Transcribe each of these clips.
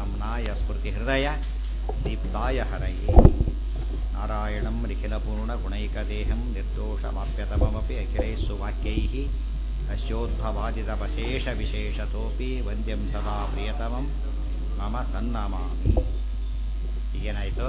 ನಾಮ್ನಾಯ ಸ್ಮೃತಿಹೃದಯ ದೀಪ್ತಾಯ ಹರಯೇ ನಾರಾಯಣಂ ನಿಖಿಲಪೂರ್ಣಗುಣೈಕದೇಹಂ ನಿರ್ದೋಷಮಾಪ್ಯತಮಮಪಿ ಅಖಿಲೈः ಸುವಾಕ್ಯೈः ಅಸ್ಯೋದ್ಭವಾದಿತವಶೇಷವಿಶೇಷತೋಪಿ ವಂದ್ಯಂ ಸದಾ ಪ್ರಿಯತಮಂ ಮಮ ಸನ್ನಮಾಮಿ ಈಗೇನಾಯಿತು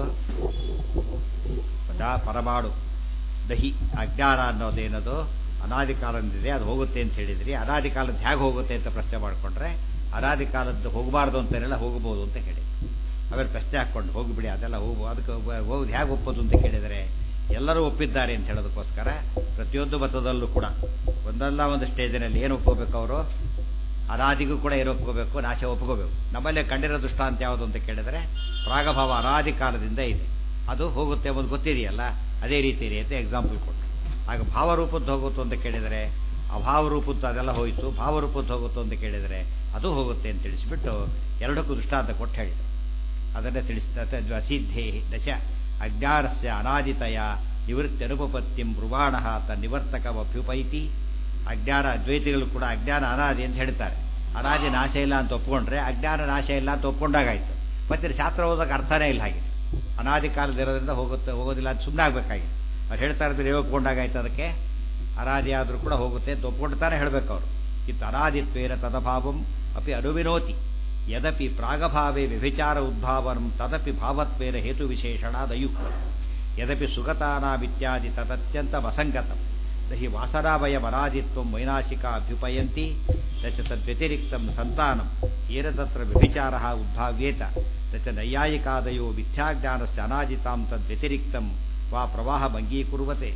ದಾ ಪರಮಾಣು ದಹಿ ಅಜ್ಞಾನ ಅನ್ನೋದೇನದು ಅನಾದಿ ಕಾಲದಿಂದಿದೆ ಅದು ಹೋಗುತ್ತೆ ಅಂತ ಹೇಳಿದ್ರಿ ಅನಾದಿ ಕಾಲದ ಹೇಗೆ ಹೋಗುತ್ತೆ ಅಂತ ಪ್ರಶ್ನೆ ಮಾಡಿಕೊಂಡ್ರೆ ಅನಾದಿ ಕಾಲದ್ದು ಹೋಗಬಾರ್ದು ಅಂತೇನೆಲ್ಲ ಹೋಗಬಹುದು ಅಂತ ಹೇಳಿ ಆಮೇಲೆ ಪ್ರಶ್ನೆ ಹಾಕ್ಕೊಂಡು ಹೋಗಿಬಿಡಿ ಅದೆಲ್ಲ ಹೋಗ್ಬೋದು ಅದಕ್ಕೆ ಹೋಗೋದು ಹೇಗೆ ಒಪ್ಪೋದು ಅಂತ ಕೇಳಿದರೆ ಎಲ್ಲರೂ ಒಪ್ಪಿದ್ದಾರೆ ಅಂತ ಹೇಳೋದಕ್ಕೋಸ್ಕರ ಪ್ರತಿಯೊಂದು ಮತದಲ್ಲೂ ಕೂಡ ಒಂದಲ್ಲ ಒಂದು ಸ್ಟೇಜಿನಲ್ಲಿ ಏನು ಒಪ್ಕೋಬೇಕು ಅವರು ಅನಾದಿಗೂ ಕೂಡ ಏನು ಒಪ್ಕೋಬೇಕು ನಾಶ ಒಪ್ಕೋಬೇಕು ನಮ್ಮಲ್ಲೇ ಕಂಡಿರೋ ದೃಷ್ಟಾಂತ ಯಾವುದು ಅಂತ ಕೇಳಿದರೆ ಪ್ರಾಗಭಾವ ಅನಾದಿ ಕಾಲದಿಂದ ಇದೆ ಅದು ಹೋಗುತ್ತೆ ಎಂಬುದು ಗೊತ್ತಿದೆಯಲ್ಲ ಅದೇ ರೀತಿ ಇದೆ ಅಂತ ಎಕ್ಸಾಂಪಲ್ ಕೊಟ್ಟು ಆಗ ಭಾವರೂಪದ್ದು ಹೋಗುತ್ತೋ ಅಂತ ಕೇಳಿದರೆ ಅಭಾವರೂಪದ್ದು ಅದೆಲ್ಲ ಹೋಯಿತು ಭಾವರೂಪದ್ದು ಹೋಗುತ್ತೋ ಅಂತ ಕೇಳಿದರೆ ಅದು ಹೋಗುತ್ತೆ ಅಂತ ತಿಳಿಸಿಬಿಟ್ಟು ಎರಡಕ್ಕೂ ದೃಷ್ಟಾಂತ ಕೊಟ್ಟು ಹೇಳಿದರು ಅದನ್ನೇ ತಿಳಿಸ್ತಾ ಅಸಿದ್ಧೇ ದಶ ಅಜ್ಞಾನಸ್ಯ ಅನಾದಿತಯ ನಿವೃತ್ತಿ ಅನುಪಪತ್ತಿಂ ಬ್ರುವಾಣ ತ ನಿವರ್ತಕವಭ್ಯುಪೈತಿ ಅಜ್ಞಾನ ಅದ್ವೈತಿಗಳು ಕೂಡ ಅಜ್ಞಾನ ಅನಾದಿ ಅಂತ ಹೇಳ್ತಾರೆ ಅನಾದಿ ನಾಶ ಇಲ್ಲ ಅಂತ ಒಪ್ಕೊಂಡ್ರೆ ಅಜ್ಞಾನ ನಾಶ ಇಲ್ಲ ಅಂತ ಒಪ್ಕೊಂಡಾಗಾಯ್ತು ಮತ್ತೆ ಶಾಸ್ತ್ರ ಓದೋಕೆ ಅರ್ಥನೇ ಇಲ್ಲ ಹಾಗೆ ಅನಾದಿ ಕಾಲದಿರೋದ್ರಿಂದ ಹೋಗುತ್ತೆ ಹೋಗೋದಿಲ್ಲ ಅಂತ ಸುಮ್ಮನೆ ಆಗಬೇಕಾಗಿತ್ತು ಅವ್ರು ಹೇಳ್ತಾ ಇದ್ರೆ ಒಪ್ಕೊಂಡಾಗಾಯ್ತು ಅದಕ್ಕೆ ಅನಾದಿ ಆದರೂ ಕೂಡ ಹೋಗುತ್ತೆ ಅಂತ ಒಪ್ಕೊಂಡ್ತಾನೆ ಹೇಳಬೇಕು ಅವರು ಇತ್ತು ಅನಾದಿತ್ವೇನ ತದಭಾವಂ ಅಪಿ ಅನುವಿನೋತಿ ಯದಪಿ ಪ್ರಾಗಭಾವೇ ವ್ಯಭಿಚಾರ ಉದ್ಭಾವನಂ ತದಪಿ ಭಾವತ್ವೇನ ಹೇತು ವಿಶೇಷಣಾದಯುಕ್ತ ಯದಪಿ ಸುಗತಾನಾಮಿತ್ಯಾದಿ ತದತ್ಯಂತ ಅಸಂಗತಂ ಹಿ ವಾಸನಾಭಯ ವರಾದಿತ್ವ ವೈನಾಶಿಕ ಅಭ್ಯುಪಯಂತಿ ತಚ ತದ್ವ್ಯತಿರಿಕ್ತಂ ಸಂತಾನಂ ಏನ ತತ್ರ ವ್ಯಭಿಚಾರ ಉದ್ಭಾವ್ಯೇತ ತಚ ನೈಯಾಯಿಕಾದಯೋ ಮಿಥ್ಯಾಜ್ಞಾನಸ್ಯ ಅನಾದಿತಾಂ ತದ್ವ್ಯತಿರಿಕ್ತಂ ವಾ ಪ್ರವಾಹಮಂಗೀಕುರುವತೆ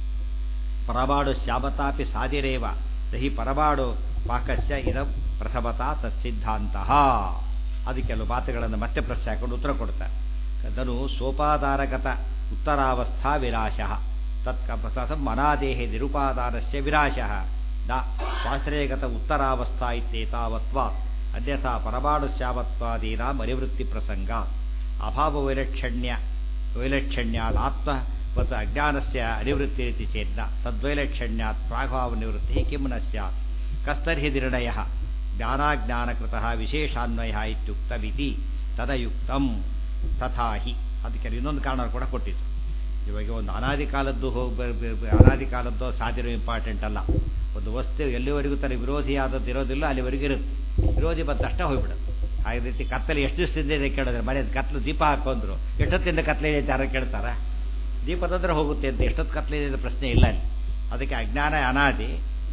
ಪರಮಾಣು ಶ್ಯಾಮತಾಪಿ ಸಾದಿರೇವ ದಹಿ ಪರಮಾಣು ಪಾಕಸ್ಯ ಇದ ಪ್ರಥಮತಾ ತತ್ಸಿದ್ಧಾಂತ ಅದು ಕೆಲವು ಮಾತುಗಳನ್ನು ಮತ್ತೆ ಪ್ರಶ್ನೆ ಹಾಕೊಂಡು ಉತ್ತರ ಕೊಡ್ತಾರೆ ಅದನ್ನು ಸೋಪಾದಾರಗತ ಉತ್ತರಾವಸ್ಥಾ ವಿನಾಶ ತತ್ಕಪಸಂ ಅನಾದೇಹಿ ನಿರುಪಾದಾನಸ್ಯ ವಿನಾಶ ನ ಸ್ವಾಶ್ರಯಗತ ಉತ್ತರಾವಸ್ಥಾ ಇತ್ಯೇತಾವತ್ವಾ ಅನ್ಯಥಾ ಪರಮಾಣು ಶ್ಯಾಮತ್ವಾದೀನಾಂ ಅನಿವೃತ್ತಿ ಪ್ರಸಂಗ ಅಭಾವ ವೈಲಕ್ಷಣ್ಯ ವೈಲಕ್ಷಣ್ಯಾದ ಆತ್ಮ ಮತ್ತು ಅಜ್ಞಾನಸ್ಯ ಅನಿವೃತ್ತಿ ರೀತಿ ಚೇನ್ನ ಸದ್ವೈಲಕ್ಷಣ್ಯಾತ್ ಪ್ರಾಗಭಾವ ನಿವೃತ್ತಿ ಕಿಂ ನ ಸ್ಯಾತ್ ಕಸ್ತರ್ಹಿ ನಿರ್ಣಯ ಜ್ಞಾನಾಜ್ಞಾನಕೃತ ವಿಶೇಷಾನ್ವಯ ಇತ್ಯುಕ್ತಮಿತಿ ತದಯುಕ್ತಂ ತಥಾಹಿ ಅದಕ್ಕೆ ಇನ್ನೊಂದು ಕಾರಣ ಕೂಡ ಕೊಟ್ಟಿತ್ತು ಇವಾಗ ಒಂದು ಅನಾದಿ ಕಾಲದ್ದು ಹೋಗಿ ಅನಾದಿ ಕಾಲದ್ದು ಸಾಧ್ಯ ಇಂಪಾರ್ಟೆಂಟ್ ಅಲ್ಲ ಒಂದು ವಸ್ತು ಎಲ್ಲಿವರೆಗೂ ತನ್ನ ವಿರೋಧಿ ಆದದ್ದು ಇರೋದಿಲ್ಲ ಅಲ್ಲಿವರೆಗೂ ಇರುತ್ತೆ ವಿರೋಧಿ ಬಂದ ತಕ್ಷಣ ಹೋಗ್ಬಿಡುತ್ತೆ ಆ ರೀತಿ ಕತ್ತಲೆ ಎಷ್ಟು ದಿವಸದಿಂದ ಇದೆ ಕೇಳಿದ್ರೆ ಮನೆ ಕತ್ಲು ದೀಪ ಹಾಕೊಂಡ್ರು ಎಷ್ಟೊತ್ತಿಂದ ಕತ್ಲೆ ಇದೆ ಯಾರು ಕೇಳ್ತಾರ ದೀಪದಂದ್ರೆ ಹೋಗುತ್ತೆ ಅಂತ ಎಷ್ಟೊತ್ತು ಕತ್ಲೆ ಇದೆ ಪ್ರಶ್ನೆ ಇಲ್ಲ ಅಲ್ಲಿ ಅದಕ್ಕೆ ಅಜ್ಞಾನ ಅನಾದಿ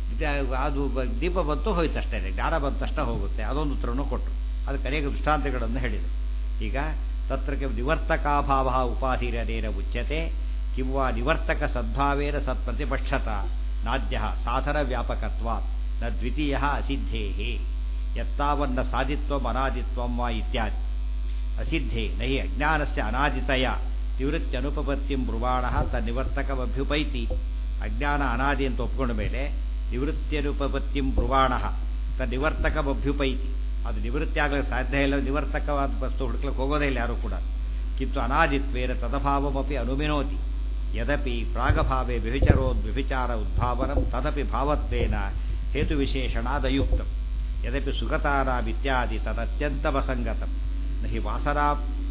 ಅದು ದೀಪ ಬಂತು ಹೋಯ್ತು ಅಷ್ಟೇ ಜ್ಞಾನ ಬಂದ ತಕ್ಷಣ ಹೋಗುತ್ತೆ ಅದೊಂದು ಉತ್ತರವನ್ನು ಕೊಟ್ಟರು ಅದಕ್ಕೆ ಅನೇಕ ದೃಷ್ಟಾಂತಗಳನ್ನು ಹೇಳಿದರು ಈಗ ತತ್ರಕ್ಕೆ ನಿವರ್ತಕಾಭಾವ ಉಪಾಧಿರನೇನ ಉಚ್ಯತೆ ಕಿಂವಾ ನಿವರ್ತಕ ಸದ್ಭಾವೇನ ಸತ್ಪ್ರತಿಪಕ್ಷತ ನಾದ್ಯ ಸಾಧನ ವ್ಯಾಪಕತ್ವ ನ ದ್ವಿತೀಯ ಅಸಿದ್ಧೇ ಯತ್ತಾವನ್ನ ಸಾಧಿತ್ವಂ ಅನಾದಿತ್ವಂ ವಾ ಇತ್ಯಾದಿ ಅಸಿದ್ಧೇ ನಹಿ ಅಜ್ಞಾನಸ್ಯ ಅನಾದಿತಯ ನಿವೃತ್ತಿ ಅನುಪಪತ್ತಿಂ ಬ್ರುವಾಣ ತನ್ನಿವರ್ತಕಮಭ್ಯುಪೈತಿ ಅಜ್ಞಾನ ಅನಾದಿ ಅಂತ ಒಪ್ಕೊಂಡ ಮೇಲೆ ನಿವೃತ್ತಿಯನುಪಪತ್ತಿಂ ಬ್ರುವಾಣ ತನ್ನಿವರ್ತಕಮಭ್ಯುಪೈತಿ ಅದು ನಿವೃತ್ತಿ ಆಗಲಿಕ್ಕೆ ಸಾಧ್ಯ ಇಲ್ಲ ನಿವರ್ತಕವಾದ ವಸ್ತು ಹುಡುಕ್ಲಿಕ್ಕೆ ಹೋಗೋದೇ ಇಲ್ಲ ಯಾರು ಕೂಡ ಕಿತ್ತು ಅನಾದಿತ್ವೇನ ತದಭಾವಮಪಿ ಅನುಮಿನೋತಿ ಯದಪಿ ಪ್ರಾಗಭಾವೇ ವ್ಯಭಿಚರೋದ್ ವ್ಯಭಿಚಾರ ಉದ್ಭಾವನಂ ತದಪಿ ಭಾವತ್ವೇನ ಹೇತು ವಿಶೇಷಣಾದಯುಕ್ತಂ ಯದಪಿ ಸುಗತಾನಾಮಿತ್ಯಾದಿ ತದತ್ಯಂತಮಸಂಗತಂ ನಹಿ ವಾಸರಾ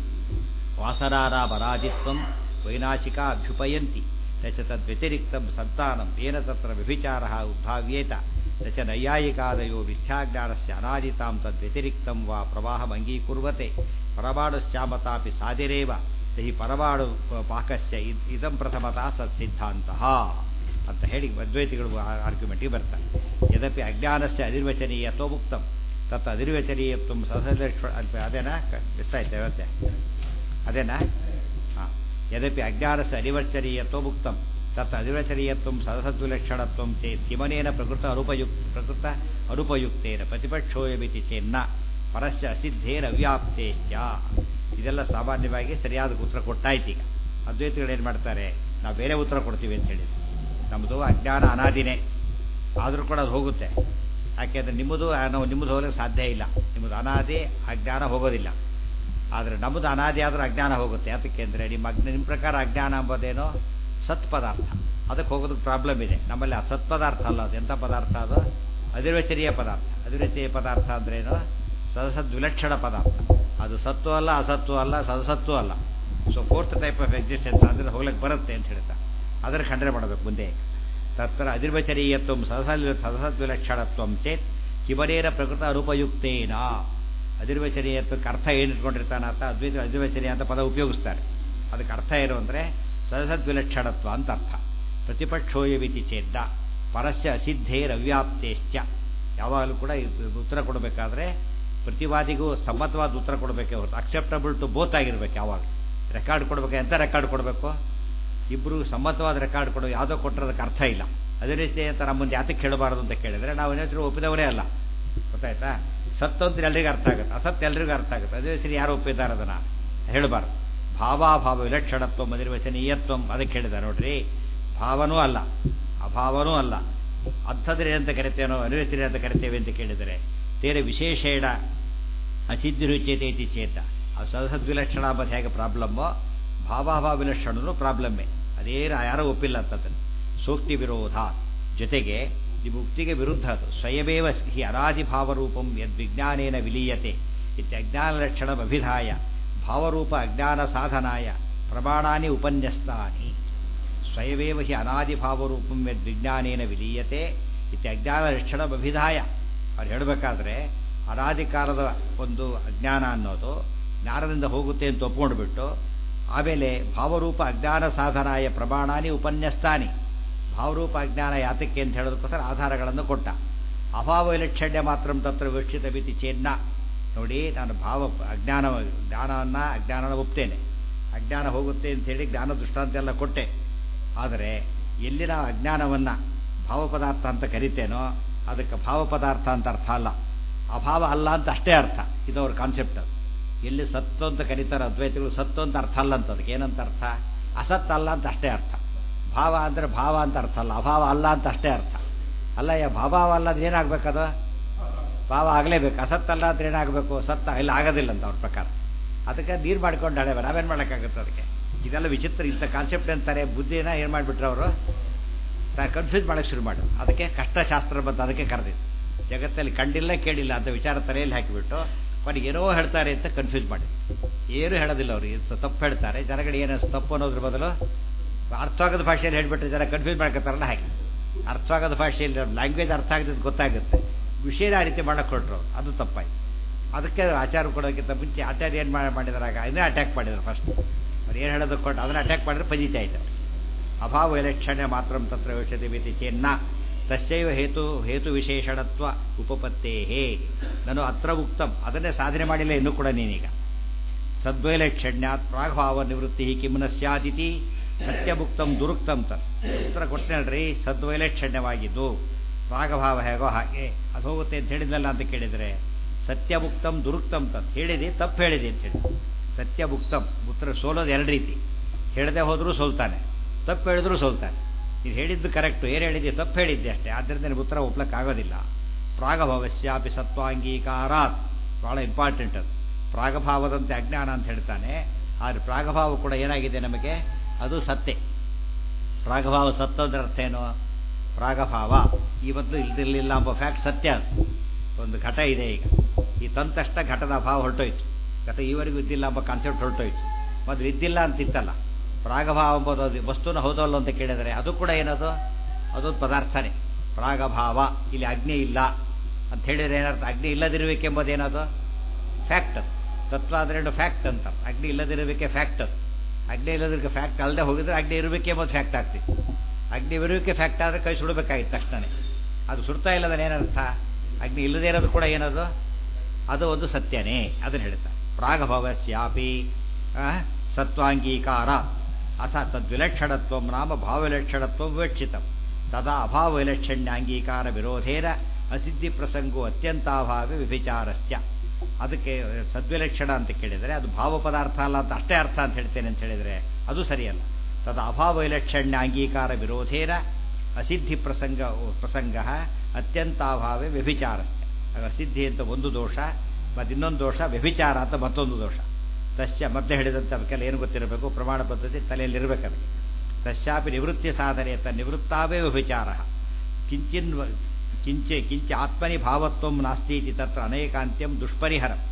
ವಾಸನಾರಾಮರಾಜಿತ್ವಂ ವೈನಾಶಿಕ ಅಭ್ಯುಪಯಂತಿ ತಚ ತದ್ವ್ಯತಿರಿಕ್ತಂ ಸಂತಾನಂ ಏನ ತತ್ರ ವ್ಯಭಿಚಾರ ಉದ್ಭಾವ್ಯೇತ ತಚ ನೈಯಾಯಿಕಾದಯೋ ಮಿಥ್ಯಾಜ್ಞಾನಸ್ಯ ಅನಾದಿತಾಂ ತದ್ವ್ಯತಿರಿಕ್ತಂ ವಾ ಪ್ರವಾಹಮಂಗೀಕುರ್ವತೆ ಪರಮಾಣುಶ್ಯಾಮತಾಪಿ ಸಾದಿರೇವ ಹಿ ಪರಮಾಣು ಪಾಕಸ್ಯ ಇದಂ ಪ್ರಥಮತಃ ಸತ್ಸಿದ್ಧಾಂತ ಅಂತ ಹೇಳಿ ಅದ್ವೈತಿಗಳು ಆರ್ಗ್ಯುಮೆಂಟಿಗೆ ಬರ್ತಾರೆ ಯದಪಿ ಅಜ್ಞಾನಸ್ಯ ಅನಿರ್ವಚನೀಯತ್ವ ಮುಕ್ತಂ ತತ್ ಅನಿರ್ವಚನೀಯತ್ವ ಸಹಲಕ್ಷ್ಮ ಅದೇನಾ ಎಷ್ಟಾಯ್ತು ಇವತ್ತೆ ಅದೇನಾ ಹಾಂ ಯದಪಿ ಅಜ್ಞಾನಸ್ಯ ಅನಿವರ್ಚನೀಯತ್ವ ಮುಕ್ತಂ ತತ್ ಅನಿವಚನೀಯತ್ವ ಸದಸದ್ವಿಲಕ್ಷಣತ್ವ ಚೇತ್ ಕಿಮನೇನ ಪ್ರಕೃತ ಅನುಪಯುಕ್ ಪ್ರಕೃತ ಅನುಪಯುಕ್ತೇನ ಪ್ರತಿಪಕ್ಷೋಯಮಿತಿ ಚೇನ್ನ ಪರಸ್ಯ ಅಸಿದ್ಧೇನ ಅವ್ಯಾಪ್ತೇಶ್ಚ ಇದೆಲ್ಲ ಸಾಮಾನ್ಯವಾಗಿ ಸರಿಯಾದ ಉತ್ತರ ಕೊಟ್ಟಾಯ್ತು ಈಗ ಅದ್ವೈತಗಳು ಏನು ಮಾಡ್ತಾರೆ ನಾವು ಬೇರೆ ಉತ್ತರ ಕೊಡ್ತೀವಿ ಅಂತ ಹೇಳಿ ನಮ್ಮದು ಅಜ್ಞಾನ ಅನಾದಿನೇ ಆದರೂ ಕೂಡ ಅದು ಹೋಗುತ್ತೆ ಯಾಕೆಂದರೆ ನಿಮ್ಮದು ನಾವು ನಿಮ್ಮದು ಹೋಗಲಿಕ್ಕೆ ಸಾಧ್ಯ ಇಲ್ಲ ನಿಮ್ಮದು ಅನಾದಿ ಅಜ್ಞಾನ ಹೋಗೋದಿಲ್ಲ ಆದರೆ ನಮ್ಮದು ಅನಾದಿ ಆದರೂ ಅಜ್ಞಾನ ಹೋಗುತ್ತೆ ಯಾತಕ್ಕೆ ಅಂದರೆ ನಿಮ್ಮ ಅಜ್ಞ ನಿಮ್ಮ ಪ್ರಕಾರ ಅಜ್ಞಾನ ಎಂಬುದೇನೋ ಸತ್ ಪದಾರ್ಥ ಅದಕ್ಕೆ ಹೋಗೋದಕ್ಕೆ ಪ್ರಾಬ್ಲಮ್ ಇದೆ ನಮ್ಮಲ್ಲಿ ಆ ಸತ್ ಪದಾರ್ಥ ಅಲ್ಲ ಅದು ಎಂಥ ಪದಾರ್ಥ ಅದು ಅದಿರ್ವಚನೀಯ ಪದಾರ್ಥ ಅದಿರ್ವಚನೀಯ ಪದಾರ್ಥ ಅಂದ್ರೇನು ಸದಸದ್ ವಿಲಕ್ಷಣ ಪದಾರ್ಥ ಅದು ಸತ್ವ ಅಲ್ಲ ಅಸತ್ವ ಅಲ್ಲ ಸದಸತ್ವ ಅಲ್ಲ so fourth type of existence ಅಂದರೆ ಹೋಗ್ಲಿಕ್ಕೆ ಬರುತ್ತೆ ಅಂತ ಹೇಳ್ತಾರೆ ಅದರ ಖಂಡನೆ ಮಾಡಬೇಕು ಮುಂದೆ ತತ್ರ ಅಧಿರ್ವಚನೀಯತ್ವ ಸದಸಲ್ ಸದಸದ್ವಿಲಕ್ಷಣತ್ವ ಚೇತ್ ಕಿಬರೇರ ಪ್ರಕೃತ ರೂಪಯುಕ್ತೇನ ಅಧಿರ್ವಚನೀಯತ್ವಕ್ಕೆ ಅರ್ಥ ಏನು ಇಟ್ಕೊಂಡಿರ್ತಾನೆ ಅಂತ ಅದ್ವೈತ ಅಧಿರ್ವಚನೀಯ ಅಂತ ಪದ ಉಪಯೋಗಿಸ್ತಾರೆ ಅದಕ್ಕೆ ಅರ್ಥ ಏನು ಅಂದರೆ ಸದಸದ್ವಿಲಕ್ಷಣತ್ವ ಅಂತ ಅರ್ಥ ಪ್ರತಿಪಕ್ಷೋಯವಿತಿ ಚೇದ್ದ ಪರಸ್ಯ ಅಸಿದ್ಧೇರವ್ಯಾಪ್ತೇಶ್ಚ ಯಾವಾಗಲೂ ಕೂಡ ಇದು ಉತ್ತರ ಕೊಡಬೇಕಾದ್ರೆ ಪ್ರತಿವಾದಿಗೂ ಸಮ್ಮತವಾದ ಉತ್ತರ ಕೊಡಬೇಕೆ ಹೊರತು ಅಕ್ಸೆಪ್ಟಬಲ್ ಟು ಬೋತ್ ಆಗಿರ್ಬೇಕು ಯಾವಾಗ ರೆಕಾರ್ಡ್ ಕೊಡಬೇಕು ಎಂತ ರೆಕಾರ್ಡ್ ಕೊಡಬೇಕು ಇಬ್ಬರು ಸಮ್ಮತವಾದ ರೆಕಾರ್ಡ್ ಕೊಡೋ ಯಾವುದೋ ಕೊಟ್ಟಿರೋದಕ್ಕೆ ಅರ್ಥ ಇಲ್ಲ ಅದೇ ರೀತಿ ಅಂತ ನಮ್ಮ ಮುಂದೆ ಯಾತಕ್ಕೆ ಕೇಳಬಾರದು ಅಂತ ಕೇಳಿದ್ರೆ ನಾವು ಏನಾದರೂ ಒಪ್ಪಿದವರೇ ಅಲ್ಲ ಗೊತ್ತಾಯ್ತಾ ಸತ್ತು ಅಂತ ಎಲ್ರಿಗೂ ಅರ್ಥ ಆಗುತ್ತೆ ಅಸತ್ ಎಲ್ರಿಗೂ ಅರ್ಥ ಆಗುತ್ತೆ ಅದೇ ರೀತಿ ಯಾರು ಒಪ್ಪಿದ್ದಾರೆ ಅದನ್ನು ಹೇಳಬಾರ್ದು ಭಾವಾಭಾವ ವಿಲಕ್ಷಣತ್ವ ಮದಿರ್ವಚನೀಯತ್ವ ಅದಕ್ಕೆ ಹೇಳಿದ ನೋಡ್ರಿ ಭಾವನೂ ಅಲ್ಲ ಅಭಾವನೂ ಅಲ್ಲ ಅಂಥದ್ರೆ ಅಂತ ಕರಿತೇನೋ ಅನಿರ್ವಚನೆ ಅಂತ ಕರಿತೇವೆ ಅಂತ ಕೇಳಿದರೆ ತೇರೆ ವಿಶೇಷೇಣ ಅಸಿದ್ಧಿರುಚ್ಯತೆ ಇತಿ ಚೇತ ಆ ಸದಸದ್ವಿಲಕ್ಷಣ ಅಂಬದು ಹೇಗೆ ಪ್ರಾಬ್ಲಮ್ಮೋ ಭಾವಾಭಾವ ವಿಲಕ್ಷಣನು ಪ್ರಾಬ್ಲಮ್ಮೇ ಅದೇನು ಯಾರೋ ಒಪ್ಪಿಲ್ಲ ಅಂತದನ್ನು ಸೂಕ್ತಿ ವಿರೋಧ ಜೊತೆಗೆ ಈ ಮುಕ್ತಿಗೆ ವಿರುದ್ಧ ಅದು ಸ್ವಯಮೇವ ಹಿ ಅನಾದಿಭಾವರೂಪಂ ಯದ್ವಿಜ್ಞಾನೇನ ವಿಲೀಯತೆ ಇತ್ಯಜ್ಞಾನಲಕ್ಷಣಮಭಿಧಾಯ ಭಾವರೂಪ ಅಜ್ಞಾನ ಸಾಧನಾಯ ಪ್ರಮಾಣಾನಿ ಉಪನ್ಯಸ್ತಾನಿ ಸ್ವಯಮೇವ ಹಿ ಅನಾದಿಭಾವರೂಪಂ ಯದ್ವಿಜ್ಞಾನೇನ ವಿಲೀಯತೆ ಇತ್ಯಜ್ಞಾನಲಕ್ಷಣಮಭಿಧಾಯ ಅವ್ರು ಹೇಳಬೇಕಾದ್ರೆ ಅನಾದಿ ಕಾಲದ ಒಂದು ಅಜ್ಞಾನ ಅನ್ನೋದು ಜ್ಞಾನದಿಂದ ಹೋಗುತ್ತೆ ಅಂತ ಒಪ್ಕೊಂಡ್ಬಿಟ್ಟು ಆಮೇಲೆ ಭಾವರೂಪ ಅಜ್ಞಾನ ಸಾಧನಾಯ ಪ್ರಮಾಣಾನಿ ಉಪನ್ಯಸ್ತಾನಿ ಭಾವರೂಪ ಅಜ್ಞಾನ ಯಾತಕ್ಕೆ ಅಂತ ಹೇಳೋದಕ್ಕೋಸ್ಕರ ಆಧಾರಗಳನ್ನು ಕೊಟ್ಟ ಅಭಾವ ವಿಲಕ್ಷಣ್ಯ ಮಾತ್ರ ತತ್ರ ವೀಕ್ಷಿತ ಮಿತಿ ಚೇನ್ನ ನೋಡಿ ನಾನು ಭಾವ ಅಜ್ಞಾನ ಜ್ಞಾನವನ್ನು ಅಜ್ಞಾನನ ಒಪ್ತೇನೆ ಅಜ್ಞಾನ ಹೋಗುತ್ತೆ ಅಂತ ಹೇಳಿ ಜ್ಞಾನ ದೃಷ್ಟಾಂತ ಎಲ್ಲ ಕೊಟ್ಟೆ ಆದರೆ ಎಲ್ಲಿ ನಾವು ಅಜ್ಞಾನವನ್ನು ಭಾವ ಪದಾರ್ಥ ಅಂತ ಕರಿತೇನೋ ಅದಕ್ಕೆ ಭಾವ ಪದಾರ್ಥ ಅಂತ ಅರ್ಥ ಅಲ್ಲ ಅಭಾವ ಅಲ್ಲ ಅಂತ ಅಷ್ಟೇ ಅರ್ಥ ಇದು ಅವ್ರ ಕಾನ್ಸೆಪ್ಟ್ ಅದು ಎಲ್ಲಿ ಸತ್ತು ಅಂತ ಕರೀತಾರೆ ಅದ್ವೈತಗಳು ಸತ್ತು ಅಂತ ಅರ್ಥ ಅಲ್ಲ ಅಂತ ಅದಕ್ಕೆ ಏನಂತ ಅರ್ಥ ಅಸತ್ ಅಲ್ಲ ಅಂತ ಅಷ್ಟೇ ಅರ್ಥ ಭಾವ ಅಂದರೆ ಭಾವ ಅಂತ ಅರ್ಥ ಅಲ್ಲ ಅಭಾವ ಅಲ್ಲ ಅಂತ ಅಷ್ಟೇ ಅರ್ಥ ಅಲ್ಲ ಯಾ ಭಾವ ಅಲ್ಲ ಅಂದ್ರೆ ಏನಾಗಬೇಕದು ಭಾವ ಆಗಲೇಬೇಕು ಅಸತ್ತಲ್ಲ ಅಂದ್ರೆ ಏನಾಗಬೇಕು ಸತ್ತ ಇಲ್ಲ ಆಗೋದಿಲ್ಲ ಅಂತ ಅವ್ರ ಪ್ರಕಾರ ಅದಕ್ಕೆ ನೀರು ಮಾಡ್ಕೊಂಡು ಹಳೆವ ನಾವೇನು ಮಾಡೋಕ್ಕಾಗುತ್ತೆ ಅದಕ್ಕೆ ಇದೆಲ್ಲ ವಿಚಿತ್ರ ಇಂಥ ಕಾನ್ಸೆಪ್ಟ್ ಅಂತಾರೆ ಬುದ್ಧಿನ ಏನು ಮಾಡಿಬಿಟ್ರು ಅವರು ಕನ್ಫ್ಯೂಸ್ ಮಾಡೋಕ್ಕೆ ಶುರು ಮಾಡೋದು ಅದಕ್ಕೆ ಕಷ್ಟಶಾಸ್ತ್ರ ಬಂತು ಅದಕ್ಕೆ ಕರೆದಿದ್ದು ಜಗತ್ತಲ್ಲಿ ಕಂಡಿಲ್ಲ ಕೇಳಿಲ್ಲ ಅಂತ ವಿಚಾರ ತಲೆಯಲ್ಲಿ ಹಾಕಿಬಿಟ್ಟು ಕೊನೆಗೆ ಏನೋ ಹೇಳ್ತಾರೆ ಅಂತ ಕನ್ಫ್ಯೂಸ್ ಮಾಡಿ ಏನು ಹೇಳೋದಿಲ್ಲ ಅವರು ಇದು ತಪ್ಪು ಹೇಳ್ತಾರೆ ಜನಗಳಿಗೆ ಏನೋ ತಪ್ಪು ಅನ್ನೋದ್ರ ಬದಲು ಅರ್ಥವಾಗದ ಭಾಷೆಯಲ್ಲಿ ಹೇಳ್ಬಿಟ್ರೆ ಜನ ಕನ್ಫ್ಯೂಸ್ ಮಾಡ್ಕೊತಾರಲ್ಲ ಹಾಗೆ ಅರ್ಥವಾಗದ ಭಾಷೆಯಲ್ಲಿ ಲ್ಯಾಂಗ್ವೇಜ್ ಅರ್ಥ ಆಗದಿದ್ದು ಗೊತ್ತಾಗುತ್ತೆ ವಿಷಯನ ಆ ರೀತಿ ಮಾಡಕ್ಕೆ ಕೊಟ್ಟರು ಅದು ತಪ್ಪಾಯ್ತು ಅದಕ್ಕೆ ಆಚಾರ ಕೊಡೋಕ್ಕಿಂತ ಮುಂಚೆ ಆಚಾರ್ಯ ಏನು ಮಾಡಿದ್ರಾಗ ಅದನ್ನೇ ಅಟ್ಯಾಕ್ ಮಾಡಿದ್ರು ಫಸ್ಟ್ ಅವ್ರು ಏನು ಹೇಳೋದಕ್ಕೆ ಕೊಟ್ಟು ಅದನ್ನ ಅಟ್ಯಾಕ್ ಮಾಡಿದ್ರೆ ಪಜಿತ ಆಯ್ತು ಅಭಾವ ಎಲೆಕ್ಷಣೆ ಮಾತ್ರ ತತ್ರ ವಿಷಯತೆ ಮಿತಿ ಚೇನ್ನ ತಸ್ಯೈವ ಹೇತು ಹೇತು ವಿಶೇಷಣತ್ವ ಉಪಪತ್ತೇಹೇ ನಾನು ಅತ್ರ ಉಕ್ತಂ ಅದನ್ನೇ ಸಾಧನೆ ಮಾಡಿಲ್ಲ ಇನ್ನೂ ಕೂಡ ನೀನೀಗ ಸದ್ವೈಲಕ್ಷಣ್ಯಾತ್ ಪ್ರಾಗ್ಭಾವ ನಿವೃತ್ತಿ ಕಿಮ್ನ ಸ್ಯಾದಿತಿ ಸತ್ಯಭುಕ್ತಂ ದುರುಕ್ತಂ ತತ್ ಉತ್ತರ ಕೊಟ್ಟನಲ್ರಿ ಸದ್ವೈಲಕ್ಷಣ್ಯವಾಗಿದ್ದು ಪ್ರಾಗಭಾವ ಹೇಗೋ ಹಾಗೆ ಅದು ಹೋಗುತ್ತೆ ಅಂತ ಹೇಳಿದ್ನಲ್ಲ ಅಂತ ಕೇಳಿದರೆ ಸತ್ಯಭುಕ್ತಂ ದುರುಕ್ತಂ ತತ್ ಹೇಳಿದೆ ತಪ್ಪು ಹೇಳಿದೆ ಅಂತ ಹೇಳಿ ಸತ್ಯಭುಕ್ತಂ ಉತ್ತರ ಸೋಲೋದು ಎರಡು ರೀತಿ ಹೇಳದೆ ಹೋದರೂ ಸೋಲ್ತಾನೆ ತಪ್ಪು ಹೇಳಿದ್ರು ಸೋಲ್ತಾನೆ ನೀನು ಹೇಳಿದ್ದು ಕರೆಕ್ಟು ಏನು ಹೇಳಿದ್ದೆ ತಪ್ಪು ಹೇಳಿದ್ದೆ ಅಷ್ಟೇ ಆದ್ದರಿಂದ ನಿನಗೆ ಉತ್ತರ ಒಪ್ಲಕ್ಕಾಗೋದಿಲ್ಲ ಪ್ರಾಗಭಾವಸ್ಯಾಪಿ ಸತ್ವಾಂಗೀಕಾರಾತ್ ಭಾಳ ಇಂಪಾರ್ಟೆಂಟ್ ಅದು ಪ್ರಾಗಭಾವದಂತೆ ಅಜ್ಞಾನ ಅಂತ ಹೇಳ್ತಾನೆ ಆದರೆ ಪ್ರಾಗಭಾವ ಕೂಡ ಏನಾಗಿದೆ ನಮಗೆ ಅದು ಸತ್ಯ ಪ್ರಾಗಭಾವ ಸತ್ತೋದ್ರ ಅರ್ಥ ಏನು ಪ್ರಾಗಭಾವ ಈ ಮೊದಲು ಇಲ್ದಿರಲಿಲ್ಲ ಎಂಬ ಫ್ಯಾಕ್ಟ್ ಸತ್ಯ ಅದು ಒಂದು ಘಟ ಇದೆ ಈಗ ಈ ತಂದ ತಕ್ಷಣ ಘಟದ ಅಭಾವ ಹೊರಟೋಯ್ತು ಘಟ ಈವರೆಗೂ ಇದ್ದಿಲ್ಲ ಎಂಬ ಕಾನ್ಸೆಪ್ಟ್ ಹೊರಟೋಯ್ತು ಮೊದಲು ಇದ್ದಿಲ್ಲ ಅಂತಿತ್ತಲ್ಲ ಪ್ರಾಗಭಾವ ಎಂಬುದು ಅದು ವಸ್ತುನ ಹೌದಲ್ಲ ಅಂತ ಕೇಳಿದರೆ ಅದು ಕೂಡ ಏನದು ಅದೊಂದು ಪದಾರ್ಥನೇ ಪ್ರಾಗಭಾವ ಇಲ್ಲಿ ಅಗ್ನಿ ಇಲ್ಲ ಅಂತ ಹೇಳಿದ್ರೆ ಏನರ್ಥ ಅಗ್ನಿ ಇಲ್ಲದಿರಬೇಕೆಂಬುದೇನದು ಫ್ಯಾಕ್ಟ್ ಅದು ತತ್ವ ಅಂದ್ರೆ ಫ್ಯಾಕ್ಟ್ ಅಂತ ಅಗ್ನಿ ಇಲ್ಲದಿರಬೇಕೆ ಫ್ಯಾಕ್ಟ್ ಅದು ಅಗ್ನಿ ಇಲ್ಲದಿರಕ್ಕೆ ಫ್ಯಾಕ್ಟ್ ಅಲ್ಲದೆ ಹೋಗಿದ್ರೆ ಅಗ್ನಿ ಇರಬೇಕೆಂಬುದು ಫ್ಯಾಕ್ಟ್ ಆಗ್ತಿತ್ತು ಅಗ್ನಿ ಇರುವಿಕೆ ಫ್ಯಾಕ್ಟ್ ಆದರೆ ಕೈ ಸುಡಬೇಕಾಗಿತ್ತು ತಕ್ಷಣನೇ ಅದು ಸುಡ್ತಾ ಇಲ್ಲದ್ರೆ ಏನರ್ಥ ಅಗ್ನಿ ಇಲ್ಲದೇ ಇರೋದು ಕೂಡ ಏನದು ಅದು ಒಂದು ಸತ್ಯನೇ ಅದನ್ನು ಹೇಳ್ತಾ ಪ್ರಾಗಭಾವಸ್ಯಾಪಿ ಸತ್ವಾಂಗೀಕಾರ ಅಥ ತದ್ವಿಲಕ್ಷಣತ್ವ ನಾಮ ಭಾವವಿಲಕ್ಷಣತ್ವ ವಿವಕ್ಷಿತ ತದಾ ಅಭಾವವಿಲಕ್ಷಣ್ಯಾಂಗೀಕಾರ ವಿರೋಧೇನ ಅಸಿದ್ಧಿ ಪ್ರಸಂಗೋ ಅತ್ಯಂತಾಭಾವಿ ವಿಭಿಚಾರಸ್ಯ ಅದಕ್ಕೆ ಸದ್ವಿಲಕ್ಷಣ ಅಂತ ಕೇಳಿದರೆ ಅದು ಭಾವ ಪದಾರ್ಥ ಅಲ್ಲ ಅಂತ ಅಷ್ಟೇ ಅರ್ಥ ಅಂತ ಹೇಳ್ತೇನೆ ಅಂತ ಹೇಳಿದರೆ ಅದು ಸರಿಯಲ್ಲ ತದ ಅಭಾವವಿಲಕ್ಷಣ್ಯ ಅಂಗೀಕಾರ ವಿರೋಧೇನ ಅಸಿದ್ಧಿ ಪ್ರಸಂಗ ಪ್ರಸಂಗ ಅತ್ಯಂತಾಭಾವೇ ವ್ಯಭಿಚಾರಸ್ಯ ಅಸಿದ್ಧಿ ಅಂತ ಒಂದು ದೋಷ ಮತ್ತು ಇನ್ನೊಂದು ದೋಷ ವ್ಯಭಿಚಾರ ಅಂತ ಮತ್ತೊಂದು ದೋಷ ತಸ್ಯ ಮತ್ತೆ ಹೇಳಿದಂಥ ಅವಕ್ಕೆಲ್ಲ ಏನು ಗೊತ್ತಿರಬೇಕು ಪ್ರಮಾಣ ಪದ್ಧತಿ ತಲೆಯಲ್ಲಿರಬೇಕು ಅದಕ್ಕೆ ತಸ್ಯಾಪಿ ನಿವೃತ್ತಿ ಸಾಧನೆ ಅಂತ ನಿವೃತ್ತಾವೇ ವ್ಯಭಿಚಾರ ಕಿಂಚಿನ್ ಕಿಂಚೆ ಕಿಂಚ ಆತ್ಮನಿ ಭಾವತ್ವ ನಾಸ್ತಿ ಇತಿ ತತ್ರ ಅನೇಕಾಂತ್ಯಂ ದುಷ್ಪರಿಹರಂ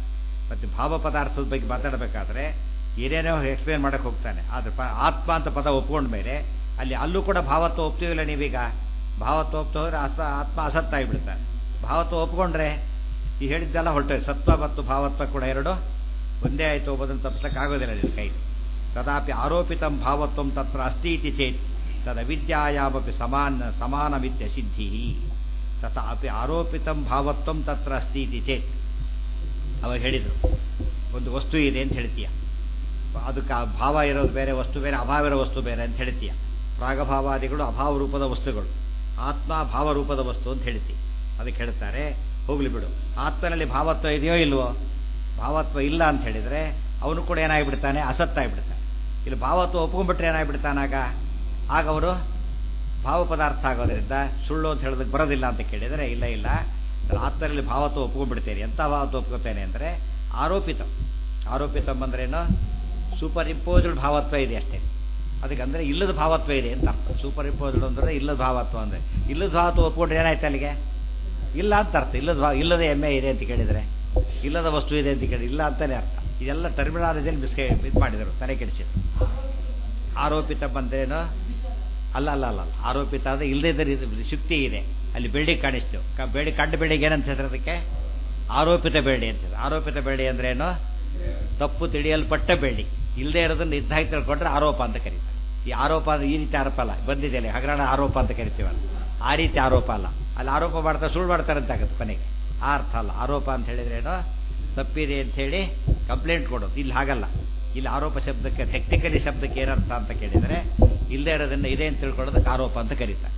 ಮತ್ತು ಭಾವ ಪದಾರ್ಥದ ಬಗ್ಗೆ ಮಾತಾಡಬೇಕಾದ್ರೆ ಏನೇನೋ ಎಕ್ಸ್ಪ್ಲೇನ್ ಮಾಡಕ್ಕೆ ಹೋಗ್ತಾನೆ ಆದರೆ ಪ ಆತ್ಮ ಅಂತ ಪದ ಒಪ್ಕೊಂಡ ಮೇಲೆ ಅಲ್ಲಿ ಅಲ್ಲೂ ಕೂಡ ಭಾವತ್ವ ಒಪ್ತೀವಿಲ್ಲ ನೀವೀಗ ಭಾವತ್ವ ಒಪ್ತು ಹೋದ್ರೆ ಆತ್ಮ ಆತ್ಮ ಅಸತ್ತಾಗಿಬಿಡ್ತಾನೆ ಭಾವತ್ವ ಒಪ್ಕೊಂಡ್ರೆ ಈ ಹೇಳಿದ್ದೆಲ್ಲ ಹೊರಟೋಯ್ತು ಸತ್ವ ಮತ್ತು ಭಾವತ್ವ ಕೂಡ ಎರಡು ಒಂದೇ ಆಯಿತು ಒಬ್ಬದನ್ನು ತಪ್ಪಿಸಕ್ಕಾಗೋದಿಲ್ಲ ನಿನ್ನ ಕೈಲಿ ತದಾಪಿ ಆರೋಪಿತಂ ಭಾವತ್ವಂ ತತ್ರ ಅಸ್ತಿ ಇತಿ ಚೇತ್ ತದವಿದ್ಯಾಯಾಮಪಿ ಸಮಾನ ಸಮಾನಮಿತ್ಯ ಸಿದ್ಧಿ ತಥಾಪಿ ಆರೋಪಿತಂ ಭಾವತ್ವಂ ತತ್ರ ಅಸ್ತಿ ಇತಿ ಚೇತ್ ಅವಾಗ ಹೇಳಿದರು ಒಂದು ವಸ್ತು ಇದೆ ಅಂತ ಹೇಳ್ತೀಯ ಅದಕ್ಕೆ ಆ ಭಾವ ಇರೋದು ಬೇರೆ ವಸ್ತು ಬೇರೆ ಅಭಾವ ಇರೋ ವಸ್ತು ಬೇರೆ ಅಂತ ಹೇಳ್ತೀಯ ಪ್ರಾಗಭಾವಾದಿಗಳು ಅಭಾವ ರೂಪದ ವಸ್ತುಗಳು ಆತ್ಮ ಭಾವರೂಪದ ವಸ್ತು ಅಂತ ಹೇಳ್ತೀವಿ ಅದಕ್ಕೆ ಹೇಳ್ತಾರೆ ಹೋಗ್ಲಿ ಬಿಡು ಆತ್ಮನಲ್ಲಿ ಭಾವತ್ವ ಇದೆಯೋ ಇಲ್ವೋ ಭಾವತ್ವ ಇಲ್ಲ ಅಂತ ಹೇಳಿದರೆ ಅವನು ಕೂಡ ಏನಾಗಿಬಿಡ್ತಾನೆ ಅಸತ್ತಾಗಿಬಿಡ್ತಾನೆ ಇಲ್ಲಿ ಭಾವತ್ವ ಒಪ್ಕೊಂಡ್ಬಿಟ್ರೆ ಏನಾಗಿಬಿಡ್ತಾನಾಗ ಆಗ ಅವರು ಭಾವ ಪದಾರ್ಥ ಆಗೋದ್ರಿಂದ ಸುಳ್ಳು ಅಂತ ಹೇಳೋದಕ್ಕೆ ಬರೋದಿಲ್ಲ ಅಂತ ಕೇಳಿದರೆ ಇಲ್ಲ ಇಲ್ಲ ಆತ್ಮನಲ್ಲಿ ಭಾವತ್ವ ಒಪ್ಕೊಂಡ್ಬಿಡ್ತೇನೆ ಎಂಥ ಭಾವತ್ವ ಒಪ್ಕೋತೇನೆ ಅಂದರೆ ಆರೋಪಿತ ಆರೋಪಿತ ಅಂದ್ರೇನು ಸೂಪರ್ ಇಂಪೋಸ್ಡ್ ಭಾವತ್ವ ಇದೆ ಅಷ್ಟೇ ಅದಕ್ಕೆ ಅಂದರೆ ಇಲ್ಲದ ಭಾವತ್ವ ಇದೆ ಅಂತ ಅರ್ಥ ಸೂಪರ್ ಇಂಪೋಸ್ಡ್ ಅಂದರೆ ಇಲ್ಲದ ಭಾವತ್ವ ಅಂದರೆ ಇಲ್ಲದ ಭಾವತ್ವ ಒಪ್ಕೊಂಡ್ರೆ ಏನಾಯ್ತು ಅಲ್ಲಿಗೆ ಇಲ್ಲ ಅಂತ ಅರ್ಥ ಇಲ್ಲದ ಭಾವ ಇಲ್ಲದ ಎಮ್ಮೆ ಇದೆ ಅಂತ ಕೇಳಿದರೆ ಇಲ್ಲದ ವಸ್ತು ಇದೆ ಅಂತ ಕೇಳಿ ಇಲ್ಲ ಅಂತಲೇ ಅರ್ಥ ಇದೆಲ್ಲ ಟರ್ಮಿನಾಲಜಿಯಲ್ಲಿ ಬಿಸ್ಕೆ ಇದು ಮಾಡಿದರು ತಲೆ ಕೆಡಿಸಿದ್ರು ಆರೋಪಿತ ಬಂದ್ರೇನು ಅಲ್ಲ ಅಲ್ಲ ಅಲ್ಲ ಆರೋಪಿತ ಅಂದರೆ ಇಲ್ಲದೇ ಶಕ್ತಿ ಇದೆ ಅಲ್ಲಿ ಬೆಳ್ಳಿಗೆ ಕಾಣಿಸ್ತು ಕ ಬೆಳ್ಳಿ ಕಂಡು ಬೆಳ್ಳಿಗೆ ಏನಂತ ಹೇಳಿದ್ರೆ ಅದಕ್ಕೆ ಆರೋಪಿತ ಬೆಳ್ಳಿ ಅಂತ ಆರೋಪಿತ ಬೆಳ್ಳಿ ಅಂದ್ರೇನು ತಪ್ಪು ತಿಳಿಯಲ್ಪಟ್ಟ ಬೆಳ್ಳಿ ಇಲ್ಲದೇ ಇರೋದನ್ನ ಇದ್ದಾಗಿ ತಿಳ್ಕೊಂಡ್ರೆ ಆರೋಪ ಅಂತ ಕರೀತಾರೆ ಈ ಆರೋಪ ಅಂದ್ರೆ ಈ ರೀತಿ ಆರೋಪ ಅಲ್ಲ ಬಂದಿದೆಯಲ್ಲ ಹಗರಣ ಆರೋಪ ಅಂತ ಕರಿತೀವಲ್ಲ ಆ ರೀತಿ ಆರೋಪ ಅಲ್ಲ ಅಲ್ಲಿ ಆರೋಪ ಮಾಡ್ತಾರೆ ಸುಳ್ಳು ಮಾಡ್ತಾರೆ ಅಂತ ಆಗುತ್ತೆ ಕೊನೆಗೆ ಆ ಅರ್ಥ ಅಲ್ಲ ಆರೋಪ ಅಂತ ಹೇಳಿದ್ರೇನು ತಪ್ಪಿದೆ ಅಂತ ಹೇಳಿ ಕಂಪ್ಲೇಂಟ್ ಕೊಡೋದು ಇಲ್ಲಿ ಹಾಗಲ್ಲ ಇಲ್ಲಿ ಆರೋಪ ಶಬ್ದಕ್ಕೆ ಟೆಕ್ನಿಕಲಿ ಶಬ್ದಕ್ಕೆ ಏನರ್ಥ ಅಂತ ಕೇಳಿದರೆ ಇಲ್ಲದೇ ಇರೋದನ್ನ ಇದೆ ಅಂತ ತಿಳ್ಕೊಳ್ಳೋದಕ್ಕೆ ಆರೋಪ ಅಂತ ಕರೀತಾರೆ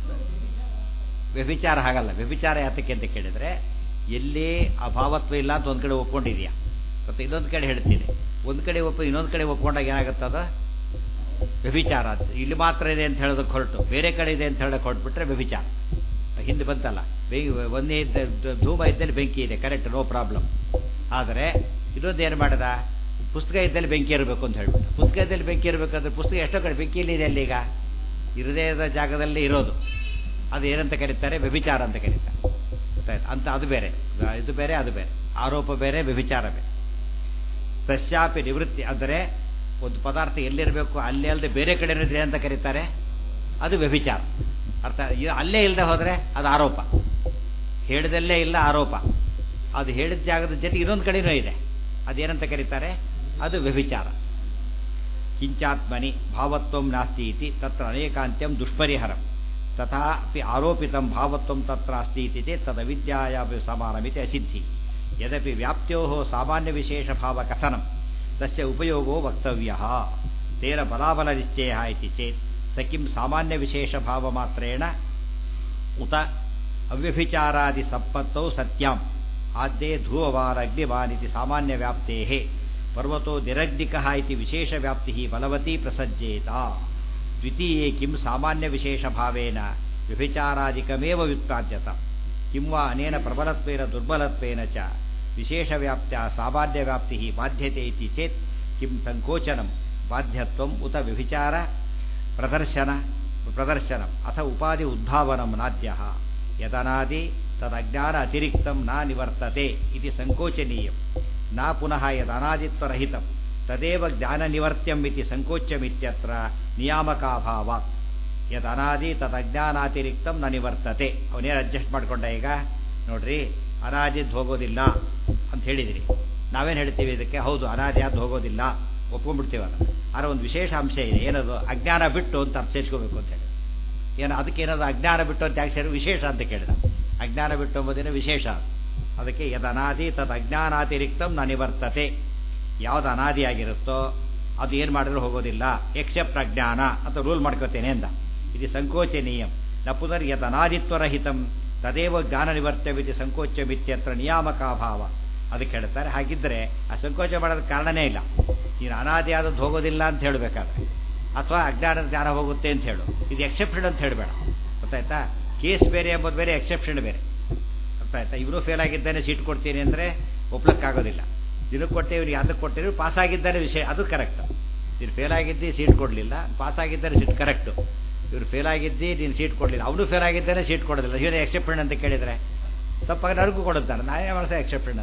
ವ್ಯಭಿಚಾರ ಹಾಗಲ್ಲ ವ್ಯಭಿಚಾರ ಯಾತಕ್ಕೆ ಅಂತ ಕೇಳಿದರೆ ಎಲ್ಲಿ ಅಭಾವತ್ವ ಇಲ್ಲ ಅಂತ ಒಂದು ಕಡೆ ಒಪ್ಕೊಂಡಿದ್ಯಾ ಮತ್ತು ಇನ್ನೊಂದು ಕಡೆ ಹೇಳ್ತೀನಿ ಒಂದು ಕಡೆ ಒಪ್ಪ ಇನ್ನೊಂದು ಕಡೆ ಒಪ್ಕೊಂಡಾಗ ಏನಾಗುತ್ತದ ವ್ಯಭಿಚಾರ ಅಂತ ಇಲ್ಲಿ ಮಾತ್ರ ಇದೆ ಅಂತ ಹೇಳೋದಕ್ಕೆ ಹೊರಟು ಬೇರೆ ಕಡೆ ಇದೆ ಅಂತ ಹೇಳೋಕೆ ಹೊರಟ್ಬಿಟ್ರೆ ವ್ಯಭಿಚಾರ ಹಿಂದೆ ಬಂತಲ್ಲ ಬೇ ಒಂದೇ ಧೂಮ ಇದ್ದಲ್ಲಿ ಬೆಂಕಿ ಇದೆ ಕರೆಕ್ಟ್ ನೋ ಪ್ರಾಬ್ಲಮ್ ಆದರೆ ಇನ್ನೊಂದು ಏನು ಮಾಡಿದ ಪುಸ್ತಕ ಇದ್ದಲ್ಲಿ ಬೆಂಕಿ ಇರಬೇಕು ಅಂತ ಹೇಳ್ಬಿಟ್ಟು ಪುಸ್ತಕದಲ್ಲಿ ಬೆಂಕಿ ಇರಬೇಕಾದ್ರೆ ಪುಸ್ತಕ ಎಷ್ಟೋ ಕಡೆ ಬೆಂಕಿಯಲ್ಲಿ ಇದೆ ಅಲ್ಲಿ ಈಗ ಇರದೇ ಇರೋ ಜಾಗದಲ್ಲಿ ಇರೋದು ಅದು ಏನಂತ ಕರೀತಾರೆ ವ್ಯಭಿಚಾರ ಅಂತ ಕರೀತಾರೆ ಗೊತ್ತಾಯ್ತು ಅಂತ ಅದು ಬೇರೆ ಇದು ಬೇರೆ ಅದು ಬೇರೆ ಆರೋಪ ಬೇರೆ ವ್ಯಭಿಚಾರ ಬೇರೆ ತಸ್ಯಾಪಿ ನಿವೃತ್ತಿ ಅಂದರೆ ಒಂದು ಪದಾರ್ಥ ಎಲ್ಲಿರಬೇಕು ಅಲ್ಲೇ ಅಲ್ಲದೆ ಬೇರೆ ಕಡೆ ಇದೆ ಅಂತ ಕರೀತಾರೆ ಅದು ವ್ಯಭಿಚಾರ ಅರ್ಥ ಅಲ್ಲೇ ಇಲ್ಲದೆ ಹೋದರೆ ಅದು ಆರೋಪ ಹೇಳಿದಲ್ಲೇ ಇಲ್ಲ ಆರೋಪ ಅದು ಹೇಳಿದ ಜಾಗದ ಜೊತೆ ಇನ್ನೊಂದು ಕಡೆನೂ ಇದೆ ಅದೇನಂತ ಕರೀತಾರೆ ಅದು ವ್ಯಭಿಚಾರ ಕಿಂಚಾತ್ಮನಿ ಭಾವತ್ವಂ ನಾಸ್ತಿ ಇತಿ ತತ್ರ ಅನೇಕಾಂತ್ಯಂ ದುಷ್ಪರಿಹರಂ ತಥಾಪಿ ಆರೋಪಿತಂ ಭಾವತ್ವಂ ತತ್ರ ಅಸ್ತಿ ಇತಿ ಚೇತ್ ತದವಿದ್ಯಾಯ ಸಮಾನಮಿತಿ ಅಸಿದ್ಧಿ ಯದಪಿ ವ್ಯಾಪ್ತ್ಯೋ ಸಾಮಾನ್ಯ ವಿಶೇಷ ಭಾವ ಕಥನಂ ತಸ್ಯ ಉಪಯೋಗೋ ವಕ್ತವ್ಯ ತೇನ ಬಲಾಬಲ ನಿಶ್ಚಯ ಇತಿ ಚೇತ್ ಸ ಕಿಂ ಸಾಮಾನ್ಯ ವಿಶೇಷ ಭಾವ ಮಾತ್ರೇಣ ಉತ ಅವ್ಯಭಿಚಾರಾದಿ ಸಂಪತ್ತೌ ಸತ್ಯಾಂ ಆದ್ಯೇ ಧ್ರುವವಾನ್ ಅಗ್ನಿವಾನ್ ಇತಿ ಸಾಮಾನ್ಯ ವ್ಯಾಪ್ತೇ ಪರ್ವತೋ ನಿರಗ್ನಿಕ ಇತಿ ವಿಶೇಷ ವ್ಯಾಪ್ತಿ ಬಲವತಿ ಪ್ರಸಜ್ಜೇತ ದ್ವಿತೀಯೇ ಕಿಂ ಸಾಮಾನ್ಯ ವಿಶೇಷ ಭಾವೇನ ವ್ಯಭಿಚಾರಾದಿಕಮೇವ ವ್ಯುತ್ಪಾದ್ಯತ ಕಿಂ ವಾ ಅನೇನ ಪ್ರಬಲತ್ವೇನ ದುರ್ಬಲತ್ವೇನ ಚ ವಿಶೇಷ ವ್ಯಾಪ್ತ್ಯ ಸಾಮಾನ್ಯ ವ್ಯಾಪ್ತಿ ಬಾಧ್ಯತೆ ಇತಿ ಚೇತ್ ಕಿಂ ಸಂಕೋಚನಂ ಬಾಧ್ಯತ್ವಂ ಉತ ವ್ಯಭಿಚಾರ ಪ್ರದರ್ಶನ ಪ್ರದರ್ಶನಂ ಅಥ ಉಪಾಧಿ ಉದ್ಭಾವನಂ ನಾದ್ಯ ಯದನಾದಿ ತದಜ್ಞಾನ ಅತಿರಿಕ್ತಂ ನ ನಿವರ್ತತೆ ಇತಿ ಸಂಕೋಚನೀಯಂ ನ ಪುನಃ ಯದನಾದಿತ್ವರಹಿತಂ ತದೇವ ಜ್ಞಾನನಿವರ್ತ್ಯಂ ಇತಿ ಸಂಕೋಚ್ಯಮಿತ್ಯತ್ರ ನಿಯಾಮಕಾಭಾವಾತ್ ಯದನಾದಿ ತದಜ್ಞಾನಾತಿರಿಕ್ತಂ ನ ನಿವರ್ತತೆ ಅವನೇನು ಅಡ್ಜಸ್ಟ್ ಮಾಡ್ಕೊಂಡ ಈಗ ನೋಡ್ರಿ ಅನಾದಿದ್ದು ಹೋಗೋದಿಲ್ಲ ಅಂತ ಹೇಳಿದಿರಿ ನಾವೇನು ಹೇಳ್ತೀವಿ ಇದಕ್ಕೆ ಹೌದು ಅನಾದಿ ಆದ್ದು ಹೋಗೋದಿಲ್ಲ ಒಪ್ಕೊಂಡ್ಬಿಡ್ತೀವಿ ಅದನ್ನು ಆದರೆ ಒಂದು ವಿಶೇಷ ಅಂಶ ಇದೆ ಏನದು ಅಜ್ಞಾನ ಬಿಟ್ಟು ಅಂತ ಅರ್ಥ ಸೇರಿಸ್ಕೋಬೇಕು ಅಂತ ಹೇಳಿ ಏನು ಅದಕ್ಕೆ ಏನದು ಅಜ್ಞಾನ ಬಿಟ್ಟು ಅಂತ ಯಾಕೆ ಸೇರಿ ವಿಶೇಷ ಅಂತ ಕೇಳಿದ ಅಜ್ಞಾನ ಬಿಟ್ಟು ಎಂಬುದೇನು ವಿಶೇಷ ಅದಕ್ಕೆ ಯದ ಅನಾದಿ ತದ್ ಅಜ್ಞಾನಾತಿರಿಕ್ತಂ ನ ನಿವರ್ತತೆ ಯಾವುದು ಅನಾದಿಯಾಗಿರುತ್ತೋ ಅದು ಏನು ಮಾಡಿದ್ರೂ ಹೋಗೋದಿಲ್ಲ ಎಕ್ಸೆಪ್ಟ್ ಅಜ್ಞಾನ ಅಂತ ರೂಲ್ ಮಾಡ್ಕೋತೇನೆ ಅಂದ ಇದು ಸಂಕೋಚನೀಯಂ ನ ಪುನರ್ ಯದ್ ಅನಾದಿತ್ವರಹಿತಂ ತದೇವ ಜ್ಞಾನ ನಿವರ್ತವಿತಿ ಸಂಕೋಚಮಿತ್ಯತ್ರ ನಿಯಾಮಕಾಭಾವ ಅದಕ್ಕೆ ಹೇಳ್ತಾರೆ ಹಾಗಿದ್ದರೆ ಆ ಸಂಕೋಚ ಮಾಡೋದಕ್ಕೆ ಕಾರಣನೇ ಇಲ್ಲ ನೀನು ಅನಾದಿಯಾದದ್ದು ಹೋಗೋದಿಲ್ಲ ಅಂತ ಹೇಳಬೇಕಾದ್ರೆ ಅಥವಾ ಅಜ್ಞಾನದ ಜ್ಞಾನ ಹೋಗುತ್ತೆ ಅಂತ ಹೇಳು ಇದು ಎಕ್ಸೆಪ್ಷನ್ ಅಂತ ಹೇಳಬೇಡ ಗೊತ್ತಾಯ್ತಾ ಕೇಸ್ ಬೇರೆ ಎಂಬುದು ಬೇರೆ ಎಕ್ಸೆಪ್ಷನ್ ಬೇರೆ ಗೊತ್ತಾಯ್ತಾ ಇವನು ಫೇಲ್ ಆಗಿದ್ದಾನೆ ಸೀಟ್ ಕೊಡ್ತೀನಿ ಅಂದರೆ ಒಪ್ಲಕ್ಕಾಗೋದಿಲ್ಲ ದಿನಕ್ಕೆ ಕೊಟ್ಟೆ ಇವ್ರಿಗೆ ಅದಕ್ಕೆ ಕೊಟ್ಟಿರು ಪಾಸ್ ಆಗಿದ್ದಾನೆ ವಿಷಯ ಅದು ಕರೆಕ್ಟ್ ನೀನು ಫೇಲ್ ಆಗಿದ್ದಿ ಸೀಟ್ ಕೊಡಲಿಲ್ಲ ಪಾಸ್ ಆಗಿದ್ದಾನೆ ಸೀಟ್ ಕರೆಕ್ಟು ಇವ್ರು ಫೇಲ್ ಆಗಿದ್ದಿ ನೀನು ಸೀಟ್ ಕೊಡಲಿಲ್ಲ ಅವನು ಫೇಲ್ ಆಗಿದ್ದಾನೆ ಸೀಟ್ ಕೊಡೋದಿಲ್ಲ ಇವನು ಎಕ್ಸೆಪ್ಷನ್ ಅಂತ ಕೇಳಿದರೆ ತಪ್ಪಾಗಿ ನನಗೂ ಕೊಡುತ್ತಾನೆ ನಾನೇ ಮಾಡಿಸ ಎಕ್ಸೆಪ್ಷನ್ ಅಂತ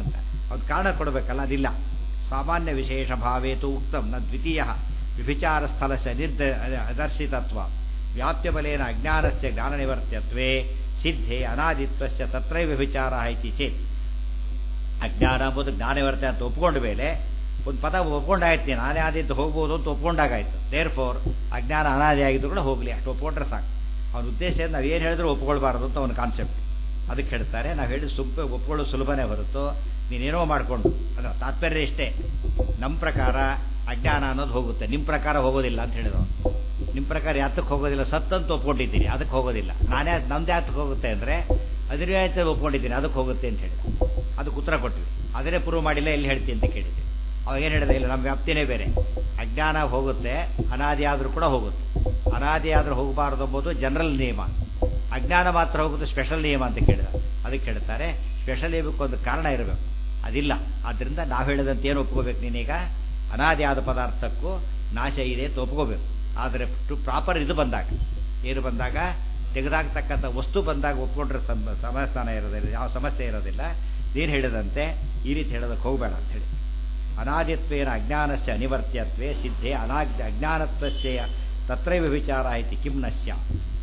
ಅದು ಕಾರಣ ಕೊಡಬೇಕಲ್ಲ ಅದಿಲ್ಲ ಸಾಮಾನ್ಯ ವಿಶೇಷ ಭಾವೇತು ಉಕ್ತಂ ನ ದ್ವಿತೀಯ ವ್ಯಭಿಚಾರ ಸ್ಥಳಸ್ಯ ನಿರ್ದ ಅದರ್ಶಿತತ್ವ ವ್ಯಾಪ್ಯಬಲೇನ ಅಜ್ಞಾನಸ್ಯ ಜ್ಞಾನನಿವರ್ತ್ಯತ್ವೇ ಸಿದ್ಧೆ ಅನಾದಿತ್ವಸ್ಯ ತತ್ರೈವ ವ್ಯಭಿಚಾರ ಇತಿ ಚೇತ್ ಅಜ್ಞಾನ ಎಂಬುದು ಜ್ಞಾನವರ್ತೆ ಅಂತ ಒಪ್ಕೊಂಡ ಮೇಲೆ ಒಂದು ಪದ ಒಪ್ಕೊಂಡಾಯ್ತು ನಾನೇ ಆದಿದ್ದು ಹೋಗ್ಬೋದು ಅಂತ ಒಪ್ಕೊಂಡಾಗಾಯ್ತು ದೇರ್ ಫೋರ್ ಅಜ್ಞಾನ ಅನಾದಿ ಆಗಿದ್ದು ಕೂಡ ಹೋಗಲಿ ಅಷ್ಟು ಒಪ್ಕೊಂಡ್ರೆ ಸಾಕು ಅವನ ಉದ್ದೇಶ ನಾವು ಏನು ಹೇಳಿದ್ರು ಒಪ್ಕೊಳ್ಬಾರ್ದು ಅಂತ ಅವನ ಕಾನ್ಸೆಪ್ಟ್ ಅದಕ್ಕೆ ಹೇಳ್ತಾರೆ ನಾವು ಹೇಳಿ ಸುಂಪ ಒಪ್ಕೊಳ್ಳೋ ಸುಲಭನೇ ಹೊರತು ನೀನೇನೋ ಮಾಡಿಕೊಂಡು ಅದರ ತಾತ್ಪರ್ಯ ಇಷ್ಟೇ ನಮ್ಮ ಪ್ರಕಾರ ಅಜ್ಞಾನ ಅನ್ನೋದು ಹೋಗುತ್ತೆ ನಿಮ್ಮ ಪ್ರಕಾರ ಹೋಗೋದಿಲ್ಲ ಅಂತ ಹೇಳಿದವನು ನಿಮ್ಮ ಪ್ರಕಾರ ಯಾತಕ್ಕೆ ಹೋಗೋದಿಲ್ಲ ಸತ್ತಂತ ಒಪ್ಕೊಂಡಿದ್ದೀನಿ ಅದಕ್ಕೆ ಹೋಗೋದಿಲ್ಲ ನಾನೇ ನಮ್ದು ಯಾತಕ್ಕೆ ಹೋಗುತ್ತೆ ಅಂದರೆ ಅದ್ರ ಆಯ್ತು ಒಪ್ಕೊಂಡಿದ್ದೀನಿ ಅದಕ್ಕೆ ಹೋಗುತ್ತೆ ಅಂತ ಹೇಳಿದ ಅದಕ್ಕೆ ಉತ್ತರ ಕೊಟ್ವಿ ಅದನ್ನೇ ಪ್ರೂವ್ ಮಾಡಿಲ್ಲ ಎಲ್ಲಿ ಹೇಳ್ತೀನಿ ಅಂತ ಕೇಳಿದ್ದೆ ಅವಾಗ ಏನು ಹೇಳಿದೆ ಇಲ್ಲ ನಮ್ಮ ವ್ಯಾಪ್ತಿನೇ ಬೇರೆ ಅಜ್ಞಾನ ಹೋಗುತ್ತೆ ಅನಾದಿ ಆದರೂ ಕೂಡ ಹೋಗುತ್ತೆ ಅನಾದಿ ಆದರೂ ಹೋಗಬಾರ್ದು ಎಂಬುದು ಜನರಲ್ ನಿಯಮ ಅಜ್ಞಾನ ಮಾತ್ರ ಹೋಗುತ್ತೆ ಸ್ಪೆಷಲ್ ನಿಯಮ ಅಂತ ಕೇಳಿದ ಅದಕ್ಕೆ ಹೇಳ್ತಾರೆ ಸ್ಪೆಷಲ್ ನಿಯಮಕ್ಕೆ ಒಂದು ಕಾರಣ ಇರಬೇಕು ಅದಿಲ್ಲ ಆದ್ದರಿಂದ ನಾವು ಹೇಳಿದಂತೆ ಏನು ಒಪ್ಕೋಬೇಕು ನೀನೀಗ ಅನಾದಿ ಆದ ಪದಾರ್ಥಕ್ಕೂ ನಾಶ ಇದೆ ಅಂತ ಒಪ್ಕೋಬೇಕು ಆದರೆ ಟು ಪ್ರಾಪರ್ ಇದು ಬಂದಾಗ ಏನು ಬಂದಾಗ ತೆಗೆದಾಗ್ತಕ್ಕಂಥ ವಸ್ತು ಬಂದಾಗ ಒಪ್ಕೊಂಡ್ರೆ ಸಮ ಸಮಸ್ಥಾನ ಇರೋದಿಲ್ಲ ಯಾವ ಸಮಸ್ಯೆ ಇರೋದಿಲ್ಲ ನೀನು ಹೇಳಿದಂತೆ ಈ ರೀತಿ ಹೇಳೋದಕ್ಕೆ ಹೋಗಬೇಡ ಅಂತ ಹೇಳಿ ಅನಾದಿತ್ವೇನ ಅಜ್ಞಾನಸ್ಯ ಅನಿವರ್ತ್ಯತ್ವೇ ಸಿದ್ಧೆ ಅನಾಗ್ ಅಜ್ಞಾನತ್ವಸ್ಯ ತತ್ರೈವ ವಿಚಾರ ಇತಿ ಕಿಂ ನಶ್ಯ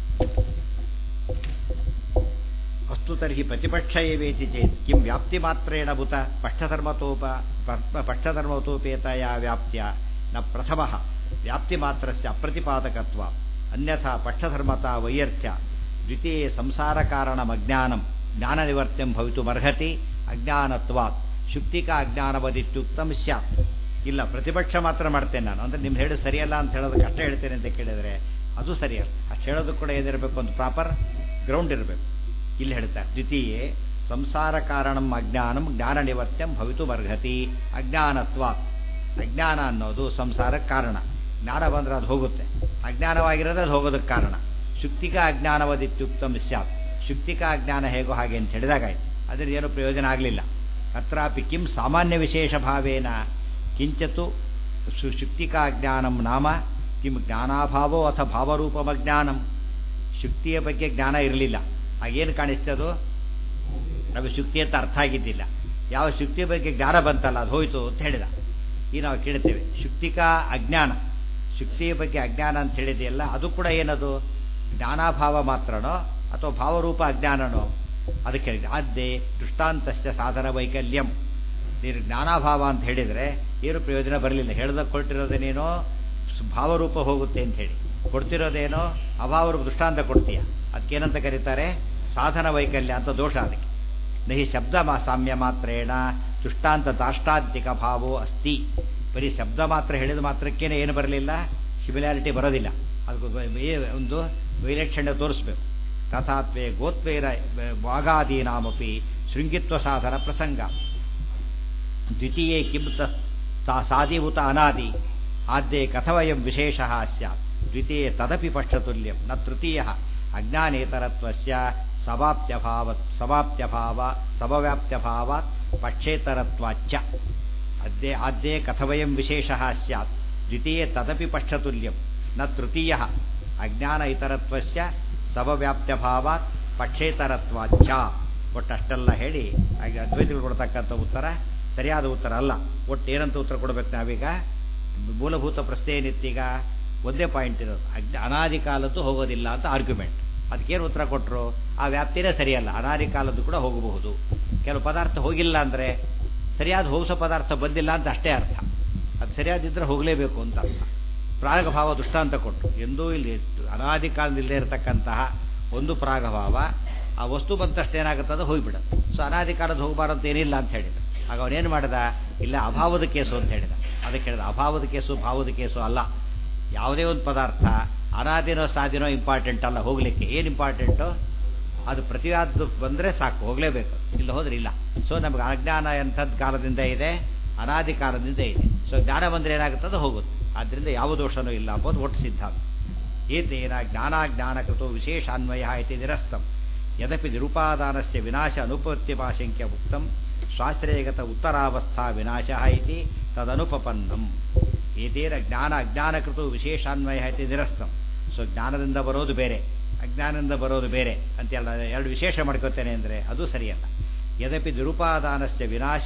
ಅಸ್ತು ತರ್ಹಿ ಪ್ರತಿಪಕ್ಷ ಏವೇತಿ ಚೇತ್ ಕಿಂ ವ್ಯಾಪ್ತಿ ಮಾತ್ರೇಣ ಬುತ ಪಕ್ಷಧರ್ಮತೋಪ ಪಕ್ಷಧರ್ಮತೋಪೇತಯ ವ್ಯಾಪ್ತ್ಯ ನ ಪ್ರಥಮ ವ್ಯಾಪ್ತಿ ಮಾತ್ರಸ್ಯ ಅಪ್ರತಿಪಾದಕತ್ವ ಅನ್ಯಥಾ ಪಕ್ಷಧರ್ಮತಾ ವೈಯರ್ಥ್ಯ ದ್ವಿತೀಯ ಸಂಸಾರ ಕಾರಣಮಜ್ಞಾನಂ ಜ್ಞಾನನಿವರ್ತ್ಯಂ ಭವಿತುಮರ್ಹತಿ ಅಜ್ಞಾನತ್ವಾತ್ ಶುಕ್ತಿಕ ಅಜ್ಞಾನವದಿತ್ಯುಕ್ತಂ ಸ್ಯಾತ್ ಇಲ್ಲ ಪ್ರತಿಪಕ್ಷ ಮಾತ್ರ ಮಾಡ್ತೇನೆ ನಾನು ಅಂದರೆ ನಿಮ್ಗೆ ಹೇಳಿ ಸರಿಯಲ್ಲ ಅಂತ ಹೇಳೋದಕ್ಕೆ ಅಷ್ಟೇ ಹೇಳ್ತೇನೆ ಅಂತ ಕೇಳಿದರೆ ಅದು ಸರಿಯಲ್ಲ ಅಷ್ಟು ಹೇಳೋದಕ್ಕೆ ಕೂಡ ಏನಿರಬೇಕು ಒಂದು ಪ್ರಾಪರ್ ಗ್ರೌಂಡ್ ಇರಬೇಕು ಇಲ್ಲಿ ಹೇಳ್ತಾರೆ ದ್ವಿತೀಯೇ ಸಂಸಾರ ಕಾರಣಂ ಅಜ್ಞಾನಂ ಜ್ಞಾನ ನಿವರ್ತ್ಯಂ ಭವಿತುಮರ್ಹತಿ ಅಜ್ಞಾನತ್ವಾತ್ ಅಜ್ಞಾನ ಅನ್ನೋದು ಸಂಸಾರಕ್ಕೆ ಕಾರಣ ಜ್ಞಾನ ಬಂದರೆ ಅದು ಹೋಗುತ್ತೆ ಅಜ್ಞಾನವಾಗಿರೋದು ಅದು ಹೋಗೋದಕ್ಕೆ ಕಾರಣ ಶುಕ್ತಿಕ ಅಜ್ಞಾನವದಿತ್ಯುಕ್ತಂ ಸ್ಯಾತ್ ಶುಕ್ತಿಕ ಅಜ್ಞಾನ ಹೇಗೋ ಹಾಗೆ ಅಂತ ಹೇಳಿದಾಗಾಯ್ತು ಅದರ ಏನು ಪ್ರಯೋಜನ ಆಗಲಿಲ್ಲ ಅತ್ರಾಪಿ ಕಿಂ ಸಾಮಾನ್ಯ ವಿಶೇಷ ಭಾವೇನ ಕಿಂಚತು ಶುಕ್ತಿಕಾ ಜ್ಞಾನಂ ನಾಮ ಕಿಂ ಜ್ಞಾನಾಭಾವೋ ಅಥ ಭಾವರೂಪಮಜ್ಞಾನಂ ಶುಕ್ತಿಯ ಬಗ್ಗೆ ಜ್ಞಾನ ಇರಲಿಲ್ಲ ಆಗೇನು ಕಾಣಿಸ್ತದೋ ನಮಗೆ ಶುಕ್ತಿ ಅಂತ ಅರ್ಥ ಆಗಿದ್ದಿಲ್ಲ ಯಾವ ಶುಕ್ತಿಯ ಬಗ್ಗೆ ಜ್ಞಾನ ಬಂತಲ್ಲ ಅದು ಹೋಯ್ತು ಅಂತ ಹೇಳಿದ ಈ ನಾವು ಕೇಳ್ತೇವೆ ಶುಕ್ತಿಕಾ ಅಜ್ಞಾನ ಶುಕ್ತಿಯ ಬಗ್ಗೆ ಅಜ್ಞಾನ ಅಂತ ಹೇಳಿದೆಯಲ್ಲ ಅದು ಕೂಡ ಏನದು ಜ್ಞಾನಾಭಾವ ಮಾತ್ರನೋ ಅಥವಾ ಭಾವರೂಪ ಅಜ್ಞಾನನೋ ಅದಕ್ಕೆ ಹೇಳಿದೆ ಆದ್ದೆ ದೃಷ್ಟಾಂತಸ್ಯ ಸಾಧನ ವೈಕಲ್ಯಂ ನೀನು ಜ್ಞಾನಾಭಾವ ಅಂತ ಹೇಳಿದರೆ ಏನು ಪ್ರಯೋಜನ ಬರಲಿಲ್ಲ ಹೇಳ್ದಕ್ಕೆ ಕೊಟ್ಟಿರೋದೇನೇನೋ ಭಾವರೂಪ ಹೋಗುತ್ತೆ ಅಂತ ಹೇಳಿ ಕೊಡ್ತಿರೋದೇನೋ ಅಭಾವರೂಪ ದೃಷ್ಟಾಂತ ಕೊಡ್ತೀಯ ಅದಕ್ಕೇನಂತ ಕರೀತಾರೆ ಸಾಧನ ವೈಕಲ್ಯ ಅಂತ ದೋಷ ಅದಕ್ಕೆ ನಹಿ ಶಬ್ದ ಮಾ ಸಾಮ್ಯ ಮಾತ್ರೇಣ ದೃಷ್ಟಾಂತ ದಾಷ್ಟಾಂತಿಕ ಭಾವೋ ಅಸ್ತಿ ಬರೀ ಶಬ್ದ ಮಾತ್ರ ಹೇಳಿದ ಮಾತ್ರಕ್ಕೇನೆ ಏನು ಬರಲಿಲ್ಲ ಸಿಮಿಲಾರಿಟಿ ಬರೋದಿಲ್ಲ ಅದಕ್ಕೆ ಒಂದು ವೈಲಕ್ಷಣ್ಯ ತೋರಿಸ್ಬೇಕು ತಥಾತ್ವೇ ಗೋತ್ವೇರ ವಾಗಾದೀನಾಮಪಿ ಶೃಂಗಿತ್ವ ಸಾಧನ ಪ್ರಸಂಗ ದ್ವಿತೀಯೇ ಕಿಂ ಸಾಧಿಭೂತ ಅನಾದಿ ಆದ್ಯೆ ಕಥವಯಂ ವಿಶೇಷ ಸ್ಯಾತ್ ದ್ವಿತೀಯ ತದಪಿ ಪಕ್ಷತುಲ್ಯಂ ನ ತೃತೀಯ ಅಜ್ಞಾನೇತರತ್ವಸ್ಯ ಸಮಾಪ್ತ್ಯಭಾವ ಸಮಾಪ್ತ್ಯಭಾವ ಸಮವ್ಯಾಪ್ತ್ಯಭಾವಾತ್ ಪಕ್ಷೇತರತ್ವಾಚ್ಚ ಅದ್ಯೆ ಆದ್ಯೆ ಕಥವಯಂ ವಿಶೇಷ ಸ್ಯಾತ್ ದ್ವಿತೀಯ ತದಪಿ ಪಕ್ಷತುಲ್ಯಂ ನ ತೃತೀಯ ಅಜ್ಞಾನ ಇತರತ್ವಸ್ಯ ಸಮವ್ಯಾಪ್ತ್ಯಭಾವಾತ್ ಪಕ್ಷೇತರತ್ವಾಚ್ಚ ಒಟ್ಟಷ್ಟೆಲ್ಲ ಹೇಳಿ ಆಗ ಅದ್ವೈತಗಳು ಕೊಡ್ತಕ್ಕಂಥ ಉತ್ತರ ಸರಿಯಾದ ಉತ್ತರ ಅಲ್ಲ ಒಟ್ಟು ಏನಂತ ಉತ್ತರ ಕೊಡಬೇಕು ನಾವೀಗ ಮೂಲಭೂತ ಪ್ರಶ್ನೆ ಏನಿತ್ತೀಗ ಒಂದೇ ಪಾಯಿಂಟ್ ಇರೋದು ಅಜ್ಞ ಅನಾದಿ ಕಾಲದ್ದು ಹೋಗೋದಿಲ್ಲ ಅಂತ ಆರ್ಗ್ಯುಮೆಂಟ್ ಅದಕ್ಕೇನು ಉತ್ತರ ಕೊಟ್ಟರು ಆ ವ್ಯಾಪ್ತಿನೇ ಸರಿಯಲ್ಲ ಅನಾದಿ ಕಾಲದ್ದು ಕೂಡ ಹೋಗಬಹುದು ಕೆಲವು ಪದಾರ್ಥ ಹೋಗಿಲ್ಲ ಅಂದರೆ ಸರಿಯಾದ ಹೋಗಿಸೋ ಪದಾರ್ಥ ಬಂದಿಲ್ಲ ಅಂತ ಅಷ್ಟೇ ಅರ್ಥ ಅದು ಸರಿಯಾದಿದ್ದರೆ ಹೋಗಲೇಬೇಕು ಅಂತ ಅರ್ಥ ಪ್ರಾಗಭಾವ ದೃಷ್ಟಾಂತ ಕೊಟ್ಟರು ಎಂದೂ ಇಲ್ಲಿ ಅನಾದಿ ಕಾಲದಲ್ಲೇ ಇರತಕ್ಕಂತಹ ಒಂದು ಪ್ರಾಗಭಾವ ಆ ವಸ್ತು ಬಂತಷ್ಟು ಏನಾಗುತ್ತದೆ ಹೋಗಿಬಿಡುತ್ತೆ ಸೊ ಅನಾದಿ ಕಾಲದ ಹೋಗಬಾರಂತ ಏನಿಲ್ಲ ಅಂತ ಹೇಳಿದ ಆಗ ಅವನೇನು ಮಾಡಿದ ಇಲ್ಲ ಅಭಾವದ ಕೇಸು ಅಂತ ಹೇಳಿದ ಅದಕ್ಕೆ ಹೇಳಿದ ಅಭಾವದ ಕೇಸು ಭಾವದ ಕೇಸು ಅಲ್ಲ ಯಾವುದೇ ಒಂದು ಪದಾರ್ಥ ಅನಾದಿನೋ ಸಾದಿನೋ ಇಂಪಾರ್ಟೆಂಟ್ ಅಲ್ಲ ಹೋಗ್ಲಿಕ್ಕೆ ಏನು ಇಂಪಾರ್ಟೆಂಟು ಅದು ಪ್ರತಿವಾದ ಬಂದರೆ ಸಾಕು ಹೋಗಲೇಬೇಕು ಇಲ್ಲ ಹೋದ್ರೆ ಇಲ್ಲ ಸೊ ನಮಗೆ ಅಜ್ಞಾನ ಎಂಥದ್ದು ಕಾಲದಿಂದ ಇದೆ ಅನಾದಿ ಕಾಲದಿಂದ ಇದೆ ಸೊ ಜ್ಞಾನ ಬಂದರೆ ಏನಾಗುತ್ತದೆ ಹೋಗುತ್ತೆ ಆದ್ದರಿಂದ ಯಾವ ದೋಷನೂ ಇಲ್ಲ ಅಂಬೋದು ಒಟ್ಟು ಸಿದ್ಧಾಂತ ಏತೇನ ಜ್ಞಾನಾಜ್ಞಾನಕೃತೋ ವಿಶೇಷಾನ್ವಯ ಇತಿ ನಿರಸ್ತಂ ಯದಪಿ ನಿರುಪಾದಾನಸ್ಯ ವಿನಾಶ ಅನುಪತ್ಯಪಾಶಂಕ್ಯ ಉಕ್ತಂ ಸ್ವಾಶ್ರಯಗತ ಉತ್ತರಾವಸ್ಥಾ ವಿನಾಶ ಇತಿ ತದನುಪಪನ್ನಂ ಏತೇನ ಜ್ಞಾನ ಅಜ್ಞಾನಕೃತ ವಿಶೇಷಾನ್ವಯ ಇತಿ ನಿರಸ್ತಂ ಸೊ ಜ್ಞಾನದಿಂದ ಬರೋದು ಬೇರೆ ಅಜ್ಞಾನದಿಂದ ಬರೋದು ಬೇರೆ ಅಂತೆಲ್ಲ ಎರಡು ವಿಶೇಷ ಮಾಡ್ಕೋತೇನೆ ಅಂದರೆ ಅದು ಸರಿಯಲ್ಲ ಯದಪಿ ನಿರುಪಾದಾನಸ್ಯ ವಿನಾಶ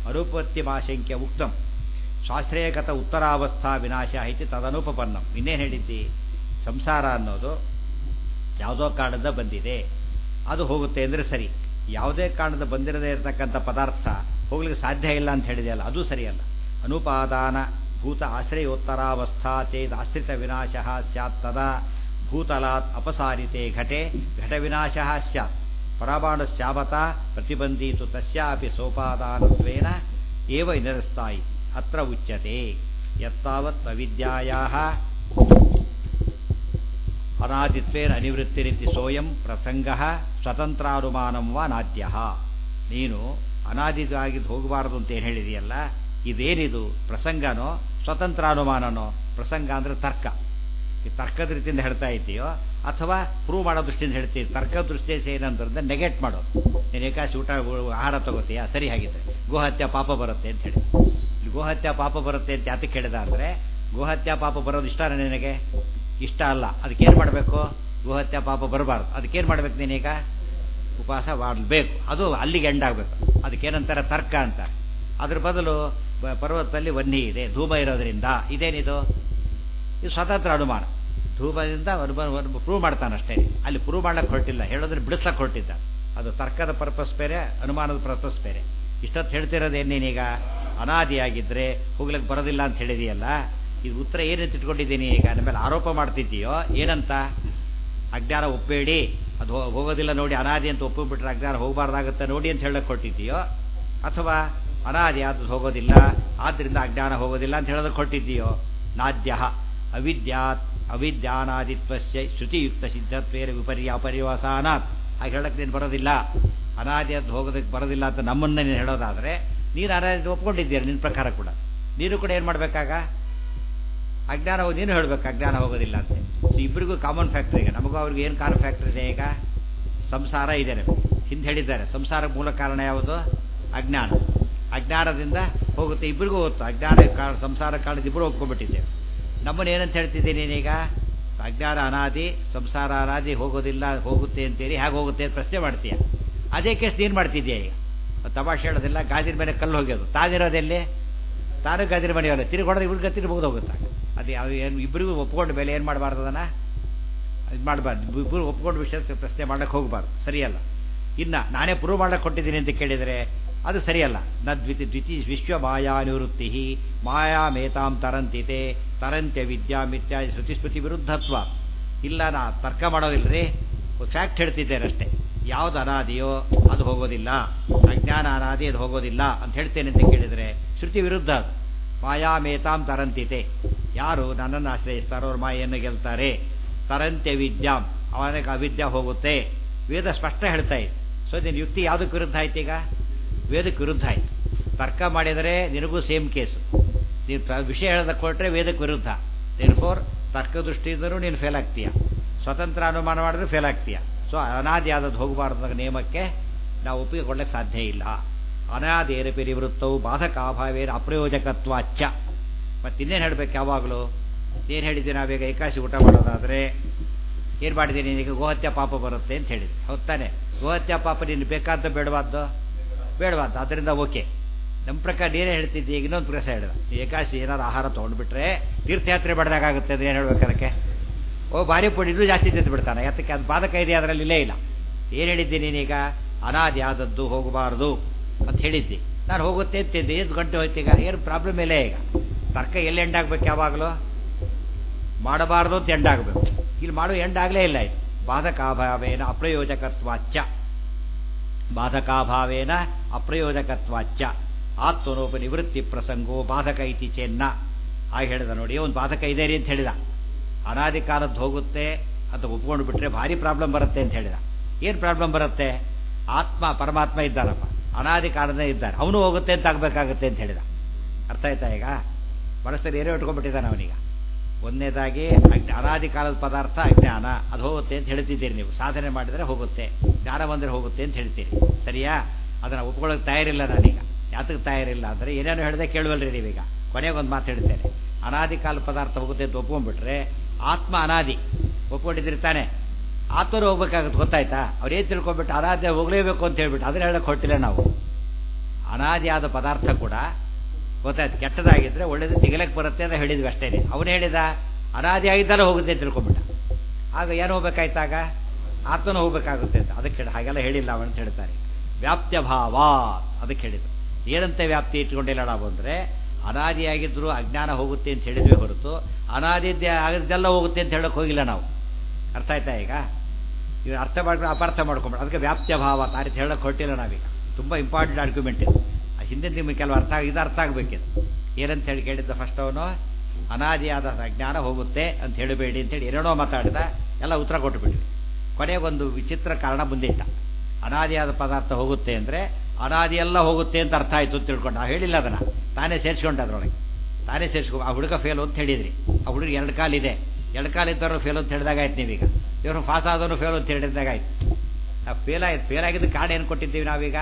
ಅನುಪತ್ಯಮಾಶಂಕ್ಯ ಉಕ್ತಂ ಶಾಸ್ತ್ರೀಯಗತ ಉತ್ತರಾವಸ್ಥಾ ವಿನಾಶ ಐತಿ ತದನುಪಪನ್ನಂ ಇನ್ನೇನು ಹೇಳಿದ್ದಿ ಸಂಸಾರ ಅನ್ನೋದು ಯಾವುದೋ ಕಾರಣದ ಬಂದಿದೆ ಅದು ಹೋಗುತ್ತೆ ಅಂದರೆ ಸರಿ ಯಾವುದೇ ಕಾರಣದ ಬಂದಿರದೇ ಇರತಕ್ಕಂಥ ಪದಾರ್ಥ ಹೋಗ್ಲಿಕ್ಕೆ ಸಾಧ್ಯ ಇಲ್ಲ ಅಂತ ಹೇಳಿದೆಯಲ್ಲ ಅದು ಸರಿಯಲ್ಲ ಅನುಪಾದಾನ ಭೂತ ಆಶ್ರಯೋತ್ತರಾವಸ್ಥಾ ಚೇತ್ ಆಶ್ರಿತ ವಿನಾಶ ಸ್ಯಾತ್ ತದಾ ಭೂತಲಾತ್ ಅಪಸಾರಿತೆ ಘಟೆ ಘಟ ವಿನಾಶ ಸ್ಯಾತ್ ಪರಮಾಣುಶ್ಯಾವತ ಪ್ರತಿಬಂಧೀತು ತಸ್ಯಾಪಿ ಸೋಪಾದಾನತ್ವೇನ ಏವ ನಿರಸ್ತಾಯಿ ಅತ್ರ ಉಚ್ಯತೆ ಯತ್ತಾವತ್ ಅವಿದ್ಯಾಯಾಹ ಅನಾದಿತ್ವೇನ ಅನಿವೃತ್ತಿರಿತಿ ಸೋಯಂ ಪ್ರಸಂಗ ಸ್ವತಂತ್ರಾನುಮಾನಂ ವಾ ನಾದ್ಯ ನೀನು ಅನಾದಿಗಾಗಿದ್ದು ಹೋಗಬಾರದು ಅಂತ ಏನು ಹೇಳಿದೆಯಲ್ಲ ಇದೇನಿದು ಪ್ರಸಂಗನೋ ಸ್ವತಂತ್ರಾನುಮಾನನೋ ಪ್ರಸಂಗ ಅಂದರೆ ತರ್ಕ ಈ ತರ್ಕದ ರೀತಿಯಿಂದ ಹೇಳ್ತಾ ಇದ್ದೀಯೋ ಅಥವಾ ಪ್ರೂವ್ ಮಾಡೋ ದೃಷ್ಟಿಯಿಂದ ಹೇಳ್ತೀವಿ ತರ್ಕ ದೃಷ್ಟಿಯಿಂದ ಏನಂದ್ರೆ ನೆಗೆಟ್ ಮಾಡೋದು ನೀನು ಏಕಾಶಿ ಊಟ ಆಹಾರ ತಗೋತೀಯಾ ಸರಿ ಹಾಗಿದ್ರೆ ಗೋಹತ್ಯ ಪಾಪ ಬರುತ್ತೆ ಅಂತ ಹೇಳಿ ಇಲ್ಲಿ ಗೋಹತ್ಯ ಪಾಪ ಬರುತ್ತೆ ಅಂತ ಯಾತಕ್ಕೆ ಹೇಳಿದ ಅಂದರೆ ಗೋಹತ್ಯ ಪಾಪ ಬರೋದು ಇಷ್ಟನ ನಿನಗೆ ಇಷ್ಟ ಅಲ್ಲ ಅದಕ್ಕೇನು ಮಾಡಬೇಕು ಗೋಹತ್ಯ ಪಾಪ ಬರಬಾರ್ದು ಅದಕ್ಕೇನು ಮಾಡ್ಬೇಕು ನೀನೀಗ ಉಪವಾಸ ಮಾಡಬೇಕು ಅದು ಅಲ್ಲಿಗೆ ಎಂಡ್ ಆಗಬೇಕು ಅದಕ್ಕೇನಂತಾರೆ ತರ್ಕ ಅಂತ ಅದ್ರ ಬದಲು ಪರ್ವತದಲ್ಲಿ ವನ್ನಿ ಇದೆ ಧೂಮ ಇರೋದ್ರಿಂದ ಇದೇನಿದು ಇದು ಸ್ವತಂತ್ರ ಅನುಮಾನ ಧೂಮದಿಂದ ಪ್ರೂವ್ ಮಾಡ್ತಾನಷ್ಟೇ ಅಲ್ಲಿ ಪ್ರೂವ್ ಮಾಡ್ಲಿಕ್ಕೆ ಹೊರಟಿಲ್ಲ ಹೇಳೋದ್ರೆ ಬಿಡಿಸ್ಲಕ್ಕೆ ಹೊರಟಿದ್ದ ಅದು ತರ್ಕದ ಪರ್ಪಸ್ ಬೇರೆ ಅನುಮಾನದ ಪರ್ಪಸ್ ಬೇರೆ ಇಷ್ಟೊತ್ತು ಹೇಳ್ತಿರೋದೇನು ನೀನೀಗ ಅನಾದಿಯಾಗಿದ್ದರೆ ಹೋಗ್ಲಿಕ್ಕೆ ಬರೋದಿಲ್ಲ ಅಂತ ಹೇಳಿದೆಯಲ್ಲ ಇದು ಉತ್ತರ ಏನಂತ ಇಟ್ಕೊಂಡಿದ್ದೀನಿ ಈಗ ನನ್ನ ಮೇಲೆ ಆರೋಪ ಮಾಡ್ತಿದ್ದೀಯೋ ಏನಂತ ಅಜ್ಞಾನ ಒಪ್ಪಬೇಡಿ ಅದು ಹೋಗೋದಿಲ್ಲ ನೋಡಿ ಅನಾದಿ ಅಂತ ಒಪ್ಪಿಬಿಟ್ರೆ ಅಜ್ಞಾನ ಹೋಗಬಾರ್ದಾಗುತ್ತೆ ನೋಡಿ ಅಂತ ಹೇಳಕ್ಕೆ ಕೊಟ್ಟಿದ್ದೀಯೋ ಅಥವಾ ಅನಾದಿ ಅದು ಹೋಗೋದಿಲ್ಲ ಆದ್ದರಿಂದ ಅಜ್ಞಾನ ಹೋಗೋದಿಲ್ಲ ಅಂತ ಹೇಳೋದಕ್ಕೆ ಕೊಟ್ಟಿದ್ದೀಯೋ ನಾದ್ಯ ಅವಿದ್ಯಾತ್ ಅವಿದ್ಯಾನಾದಿತ್ವಸ್ಯ ಶ್ರುತಿಯುಕ್ತ ಸಿದ್ಧತ್ವೇರ ವಿಪರ್ಯ ಅಪರ್ಯವಾಸಾನಾತ್ ಹಾಗೆ ಹೇಳಕ್ಕೆ ನೀನು ಬರೋದಿಲ್ಲ ಅನಾದಿ ಅದು ಹೋಗೋದಕ್ಕೆ ಬರೋದಿಲ್ಲ ಅಂತ ನಮ್ಮನ್ನ ನೀನು ಹೇಳೋದಾದರೆ ನೀನು ಅನಾದಿ ಒಪ್ಕೊಂಡಿದ್ದೀರ ನಿನ್ನ ಪ್ರಕಾರ ಕೂಡ ನೀನು ಕೂಡ ಏನು ಮಾಡಬೇಕಾಗ ಅಜ್ಞಾನ ಹೋಗಿ ನೀನು ಹೇಳಬೇಕು ಅಜ್ಞಾನ ಹೋಗೋದಿಲ್ಲ ಅಂತ ಸೊ ಇಬ್ಬರಿಗೂ ಕಾಮನ್ ಫ್ಯಾಕ್ಟ್ರಿ ಈಗ ನಮಗೂ ಅವ್ರಿಗೆ ಏನು ಕಾಮನ್ ಫ್ಯಾಕ್ಟ್ರಿ ಇದೆ ಈಗ ಸಂಸಾರ ಇದೆ ಹಿಂದೆ ಹೇಳಿದ್ದಾರೆ ಸಂಸಾರಕ್ಕೆ ಮೂಲ ಕಾರಣ ಯಾವುದು ಅಜ್ಞಾನ ಅಜ್ಞಾನದಿಂದ ಹೋಗುತ್ತೆ ಇಬ್ಬರಿಗೂ ಹೋಗ್ತು ಅಜ್ಞಾನ ಕಾರಣ ಸಂಸಾರ ಕಾರಣದ ಇಬ್ಬರು ಒಪ್ಕೊಂಡ್ಬಿಟ್ಟಿದ್ದೇವೆ ನಮ್ಮನ್ನು ಏನಂತ ಹೇಳ್ತಿದ್ದೀನಿ ನೀನೀಗ ಅಜ್ಞಾನ ಅನಾದಿ ಸಂಸಾರ ಅನಾದಿ ಹೋಗೋದಿಲ್ಲ ಹೋಗುತ್ತೆ ಅಂತೇಳಿ ಹೇಗೆ ಹೋಗುತ್ತೆ ಅಂತ ಪ್ರಶ್ನೆ ಮಾಡ್ತೀಯ ಅದೇ ಕೇಸ್ ನೀನು ಮಾಡ್ತಿದ್ಯಾ ಈಗ ತಮಾಷೆ ಹೇಳೋದಿಲ್ಲ ಗಾಜಿನ ಮೇಲೆ ಕಲ್ಲು ಹೋಗ್ಯೋದು ತಾನಿರೋದೆಲ್ಲಿ ತಾನು ಗಾಜಿನ ಮನೆಯವಲ್ಲ ತಿರುಗಿ ಹೊಡೆದು ಇವ್ರಿಗೆ ಗತಿ ಮುಗಿದು ಹೋಗುತ್ತೆ ಅದು ಯಾವ ಏನು ಇಬ್ಬರಿಗೂ ಒಪ್ಕೊಂಡ ಮೇಲೆ ಏನು ಮಾಡಬಾರ್ದು ಅದನ್ನು ಇದು ಮಾಡಬಾರ್ದು ಇಬ್ಬರು ಒಪ್ಕೊಂಡು ವಿಷಯ ಪ್ರಶ್ನೆ ಮಾಡಕ್ಕೆ ಹೋಗಬಾರ್ದು ಸರಿಯಲ್ಲ ಇನ್ನು ನಾನೇ ಪ್ರೂವ್ ಮಾಡಕ್ಕೆ ಕೊಟ್ಟಿದ್ದೀನಿ ಅಂತ ಕೇಳಿದರೆ ಅದು ಸರಿಯಲ್ಲ ನ ದ್ವಿತಿ ದ್ವಿತಿ ವಿಶ್ವ ಮಾಯಾ ನಿವೃತ್ತಿ ಮಾಯಾ ಮೇತಾಂ ತರಂತಿತೆ ತರಂತ್ಯ ವಿದ್ಯಾ ಮಿಥ್ಯಾ ಶ್ರುತಿ ಸ್ಮೃತಿ ವಿರುದ್ಧತ್ವ ಇಲ್ಲ ನಾ ತರ್ಕ ಮಾಡೋದಿಲ್ಲರಿ ಫ್ಯಾಕ್ಟ್ ಹೇಳ್ತಿದ್ದೇನೆ ಅಷ್ಟೇ ಯಾವ್ದು ಅನಾದಿಯೋ ಅದು ಹೋಗೋದಿಲ್ಲ ಅಜ್ಞಾನ ಅನಾದಿ ಅದು ಹೋಗೋದಿಲ್ಲ ಅಂತ ಹೇಳ್ತೇನೆ ಅಂತ ಕೇಳಿದರೆ ಶ್ರುತಿ ವಿರುದ್ಧ ಅದು ಮಾಯಾ ಮೇತಾಂ ತರಂತಿತೆ ಯಾರು ನನ್ನನ್ನು ಆಶ್ರಯಿಸ್ತಾರೋ ಅವ್ರ ಮಾಯನ್ನು ಗೆಲ್ತಾರೆ ತರಂತ್ಯ ವಿದ್ಯಾಂ ಅವನಿಗೆ ಅವಿದ್ಯಾ ಹೋಗುತ್ತೆ ವೇದ ಸ್ಪಷ್ಟ ಹೇಳ್ತಾ ಇದೆ ಸೊ ನಿನ್ನ ಯುಕ್ತಿ ಯಾವುದಕ್ಕೆ ವಿರುದ್ಧ ಆಯ್ತು ಈಗ ವೇದಕ್ಕೆ ವಿರುದ್ಧ ಆಯ್ತು ತರ್ಕ ಮಾಡಿದರೆ ನಿನಗೂ ಸೇಮ್ ಕೇಸು ನೀನು ವಿಷಯ ಹೇಳೋದಕ್ಕೆ ಕೊಟ್ಟರೆ ವೇದಕ್ಕೆ ವಿರುದ್ಧ ದೇನ್ ಫೋರ್ ತರ್ಕ ದೃಷ್ಟಿಯಿಂದಲೂ ನೀನು ಫೇಲ್ ಆಗ್ತೀಯ ಸ್ವತಂತ್ರ ಅನುಮಾನ ಮಾಡಿದ್ರೆ ಫೇಲ್ ಆಗ್ತೀಯ ಸೊ ಅನಾದಿ ಆದದ್ದು ಹೋಗಬಾರ್ದು ನಿಯಮಕ್ಕೆ ನಾವು ಒಪ್ಪಿಗೆ ಕೊಡಲಿಕ್ಕೆ ಸಾಧ್ಯ ಇಲ್ಲ ಅನಾದೇರಪಿ ನಿವೃತ್ತವು ಬಾಧಕಾಭಾವೇನ ಅಪ್ರಯೋಜಕತ್ವಾಚ್ಚ ಮತ್ತೆ ಇನ್ನೇನು ಹೇಳಬೇಕು ಯಾವಾಗಲೂ ಏನು ಹೇಳಿದ್ದೀನಿ ನಾವೀಗ ಏಕಾಶಿ ಊಟ ಮಾಡೋದಾದರೆ ಏನು ಮಾಡಿದ್ದೀನಿ ಈಗ ಗೋಹತ್ಯ ಪಾಪ ಬರುತ್ತೆ ಅಂತ ಹೇಳಿದೆ ಹೌದಾನೆ ಗೋಹತ್ಯ ಪಾಪ ನೀನು ಬೇಕಾದ ಬೇಡವಾದ್ದು ಬೇಡವಾದ್ದು ಅದರಿಂದ ಓಕೆ ನಮ್ಮ ಪ್ರಕಾರ ನೀನೇ ಹೇಳ್ತಿದ್ದೆ ಈಗ ಇನ್ನೊಂದು ಪ್ರಶ್ನೆ ಹೇಳಿದ ಏಕಾಶಿ ಏನಾದ್ರು ಆಹಾರ ತೊಗೊಂಡ್ಬಿಟ್ರೆ ತೀರ್ಥಯಾತ್ರೆ ಬಡ್ದಾಗುತ್ತೆ ಅಂದ್ರೆ ಏನು ಹೇಳ್ಬೇಕು ಅದಕ್ಕೆ ಓ ಭಾರಿ ಪುಡಿ ಇನ್ನೂ ಜಾಸ್ತಿ ತಿಂದು ಬಿಡ್ತಾನೆ ಯಾತಕ್ಕೆ ಅದು ಬಾಧಕ ಇದೆ ಅದರಲ್ಲಿ ಇಲ್ಲೇ ಇಲ್ಲ ಏನು ಹೇಳಿದ್ದೀನಿ ನೀನೀಗ ಅನಾದಿ ಆದದ್ದು ಹೋಗಬಾರ್ದು ಅಂತ ಹೇಳಿದ್ದಿ ನಾನು ಹೋಗುತ್ತೆ ಅಂತಿದ್ದೆ ಎಷ್ಟು ಗಂಟೆ ಹೋಯ್ತೀಗ ಏನು ಪ್ರಾಬ್ಲಮ್ ಇಲ್ಲ ಈಗ ತರ್ಕ ಎಲ್ಲಿ ಎಂಡಾಗಬೇಕು ಯಾವಾಗಲೂ ಮಾಡಬಾರ್ದು ಅಂತ ಎಂಡಾಗಬೇಕು ಇಲ್ಲಿ ಮಾಡೋ ಎಂಡಾಗಲೇ ಇಲ್ಲ ಇದು ಬಾಧಕಾಭಾವೇನ ಅಪ್ರಯೋಜಕತ್ವಾಚ್ಚ ಬಾಧಕಾಭಾವೇನ ಅಪ್ರಯೋಜಕತ್ವಾಚ್ಚ ಆತ್ಮನೋಪ ನಿವೃತ್ತಿ ಪ್ರಸಂಗೋ ಬಾಧಕ ಇತಿ ಚೆನ್ನ ಹಾಗೆ ಹೇಳಿದ ನೋಡಿ ಒಂದು ಬಾಧಕ ಇದೆ ರೀ ಅಂತ ಹೇಳಿದ ಅನಾದಿ ಕಾಲದ್ದು ಹೋಗುತ್ತೆ ಅಂತ ಒಪ್ಕೊಂಡು ಬಿಟ್ರೆ ಭಾರಿ ಪ್ರಾಬ್ಲಮ್ ಬರುತ್ತೆ ಅಂತ ಹೇಳಿದ ಏನು ಪ್ರಾಬ್ಲಮ್ ಬರುತ್ತೆ ಆತ್ಮ ಪರಮಾತ್ಮ ಇದ್ದಾನಪ್ಪ ಅನಾದಿ ಕಾಲದೇ ಇದ್ದಾನೆ ಅವನು ಹೋಗುತ್ತೆ ಅಂತ ಆಗಬೇಕಾಗುತ್ತೆ ಅಂತ ಹೇಳಿದ ಅರ್ಥ ಆಯ್ತಾ ಈಗ ಮನಸ್ಸಲ್ಲಿ ಏನೇ ಇಟ್ಕೊಂಡ್ಬಿಟ್ಟಿದ್ದಾನೆ ಅವನೀಗ ಒಂದನೇದಾಗಿ ಅನಾದಿ ಕಾಲದ ಪದಾರ್ಥ ಅಜ್ಞಾನ ಅದು ಹೋಗುತ್ತೆ ಅಂತ ಹೇಳ್ತಿದ್ದೀರಿ ನೀವು ಸಾಧನೆ ಮಾಡಿದರೆ ಹೋಗುತ್ತೆ ಜ್ಞಾನ ಬಂದರೆ ಹೋಗುತ್ತೆ ಅಂತ ಹೇಳ್ತೀರಿ ಸರಿಯಾ ಅದನ್ನು ಒಪ್ಕೊಳ್ಳೋಕೆ ತಯಾರಿಲ್ಲ ನಾನೀಗ ಯಾತಕ್ಕೆ ತಯಾರಿಲ್ಲ ಅಂದರೆ ಏನೇನು ಹೇಳಿದೆ ಕೇಳುವಲ್ರಿ ನೀವೀಗ ಕೊನೆಗೊಂದು ಮಾತು ಹೇಳ್ತೇನೆ ಅನಾದಿ ಕಾಲ ಪದಾರ್ಥ ಹೋಗುತ್ತೆ ಅಂತ ಒಪ್ಕೊಂಡ್ಬಿಟ್ರೆ ಆತ್ಮ ಅನಾದಿ ಒಪ್ಕೊಂಡಿದ್ರಿ ತಾನೆ ಆತ್ಮರು ಹೋಗ್ಬೇಕಾಗುತ್ತೆ ಗೊತ್ತಾಯ್ತಾ ಅವ್ರು ಏನು ತಿಳ್ಕೊಂಡ್ಬಿಟ್ಟು ಅನಾದಿ ಹೋಗಲೇಬೇಕು ಅಂತ ಹೇಳ್ಬಿಟ್ಟು ಅದನ್ನ ಹೇಳಕ್ಕೆ ಹೊಟ್ಟಿಲ್ಲ ನಾವು ಅನಾದಿಯಾದ ಪದಾರ್ಥ ಕೂಡ ಗೊತ್ತಾಯ್ತು ಕೆಟ್ಟದಾಗಿದ್ರೆ ಒಳ್ಳೇದು ತೆಗಿಲಕ್ಕೆ ಬರುತ್ತೆ ಅಂತ ಹೇಳಿದ್ವಿ ಅಷ್ಟೇ ಅವನು ಹೇಳಿದ ಅನಾದಿ ಆಗಿದ್ದಲ್ಲ ಹೋಗುತ್ತೆ ಅಂತ ತಿಳ್ಕೊಂಬಿಟ್ಟ ಆಗ ಏನು ಹೋಗ್ಬೇಕಾಯ್ತಾಗ ಆತ್ಮನ ಹೋಗ್ಬೇಕಾಗುತ್ತೆ ಅಂತ ಅದಕ್ಕೆ ಹೇಳಿ ಹಾಗೆಲ್ಲ ಹೇಳಿಲ್ಲ ಅವನು ಹೇಳ್ತಾರೆ ವ್ಯಾಪ್ತ್ಯ ಭಾವ ಅದಕ್ಕೆ ಹೇಳಿದ್ರು ಏನಂತೆ ವ್ಯಾಪ್ತಿ ಇಟ್ಕೊಂಡಿಲ್ಲ ನಾವು ಅಂದರೆ ಅನಾದಿಯಾಗಿದ್ರು ಅಜ್ಞಾನ ಹೋಗುತ್ತೆ ಅಂತ ಹೇಳಿದ್ವಿ ಹೊರತು ಅನಾದಿದ್ದೆ ಆಗದ್ದೆಲ್ಲ ಹೋಗುತ್ತೆ ಅಂತ ಹೇಳಕ್ಕೆ ಹೋಗಿಲ್ಲ ನಾವು ಅರ್ಥ ಆಯ್ತಾ ಈಗ ಇವ್ರು ಅರ್ಥ ಮಾಡ್ಕೊಂಡು ಅಪಾರ್ಥ ಮಾಡ್ಕೊಂಬಿಡ ಅದಕ್ಕೆ ವ್ಯಾಪ್ತ್ಯ ಭಾವ ಆ ರೀತಿ ಹೇಳಕ್ಕೆ ಹೊರಟಿಲ್ಲ ನಾವೀಗ ತುಂಬ ಇಂಪಾರ್ಟೆಂಟ್ ಆರ್ಗ್ಯುಮೆಂಟ್ ಇದು ಹಿಂದೆ ನಿಮಗೆ ಕೆಲವು ಅರ್ಥ ಆಗಿ ಇದು ಅರ್ಥ ಆಗಬೇಕಿದು ಏನಂತ ಹೇಳಿ ಕೇಳಿದ್ದ ಫಸ್ಟ್ ಅವನು ಅನಾದಿಯಾದ ಅಜ್ಞಾನ ಹೋಗುತ್ತೆ ಅಂತ ಹೇಳಬೇಡಿ ಅಂತೇಳಿ ಏನೇನೋ ಮಾತಾಡಿದ ಎಲ್ಲ ಉತ್ತರ ಕೊಟ್ಟುಬಿಟ್ವಿ ಕೊನೆಗೊಂದು ವಿಚಿತ್ರ ಕಾರಣ ಮುಂದೆ ಇಟ್ಟ ಅನಾದಿಯಾದ ಪದಾರ್ಥ ಹೋಗುತ್ತೆ ಅಂದರೆ ಅನಾದಿ ಎಲ್ಲ ಹೋಗುತ್ತೆ ಅಂತ ಅರ್ಥ ಆಯಿತು ಅಂತ ತಿಳ್ಕೊಂಡು ನಾವು ಹೇಳಿಲ್ಲ ಅದನ್ನು ತಾನೇ ಸೇರಿಸ್ಕೊಂಡ ಅದರೊಳಗೆ ತಾನೇ ಸೇರಿಸ್ಕೊ ಆ ಹುಡುಗ ಫೇಲ್ ಅಂತ ಹೇಳಿದ್ರಿ ಆ ಹುಡುಗ ಎರಡು ಕಾಲಿದೆ ಎರಡು ಕಾಲಿದ್ದವರು ಫೇಲ್ ಅಂತ ಹೇಳಿದಾಗ ಆಯ್ತು ನೀವೀಗ ಇವರು ಪಾಸ್ ಆದವರು ಫೇಲ್ ಅಂತ ಹೇಳಿದಾಗ ಆಯ್ತು ಆ ಫೇಲ್ ಆಯ್ತು ಫೇಲ್ ಆಗಿದ್ದ ಕಾರಣ ಏನು ಕೊಟ್ಟಿದ್ದೀವಿ ನಾವೀಗ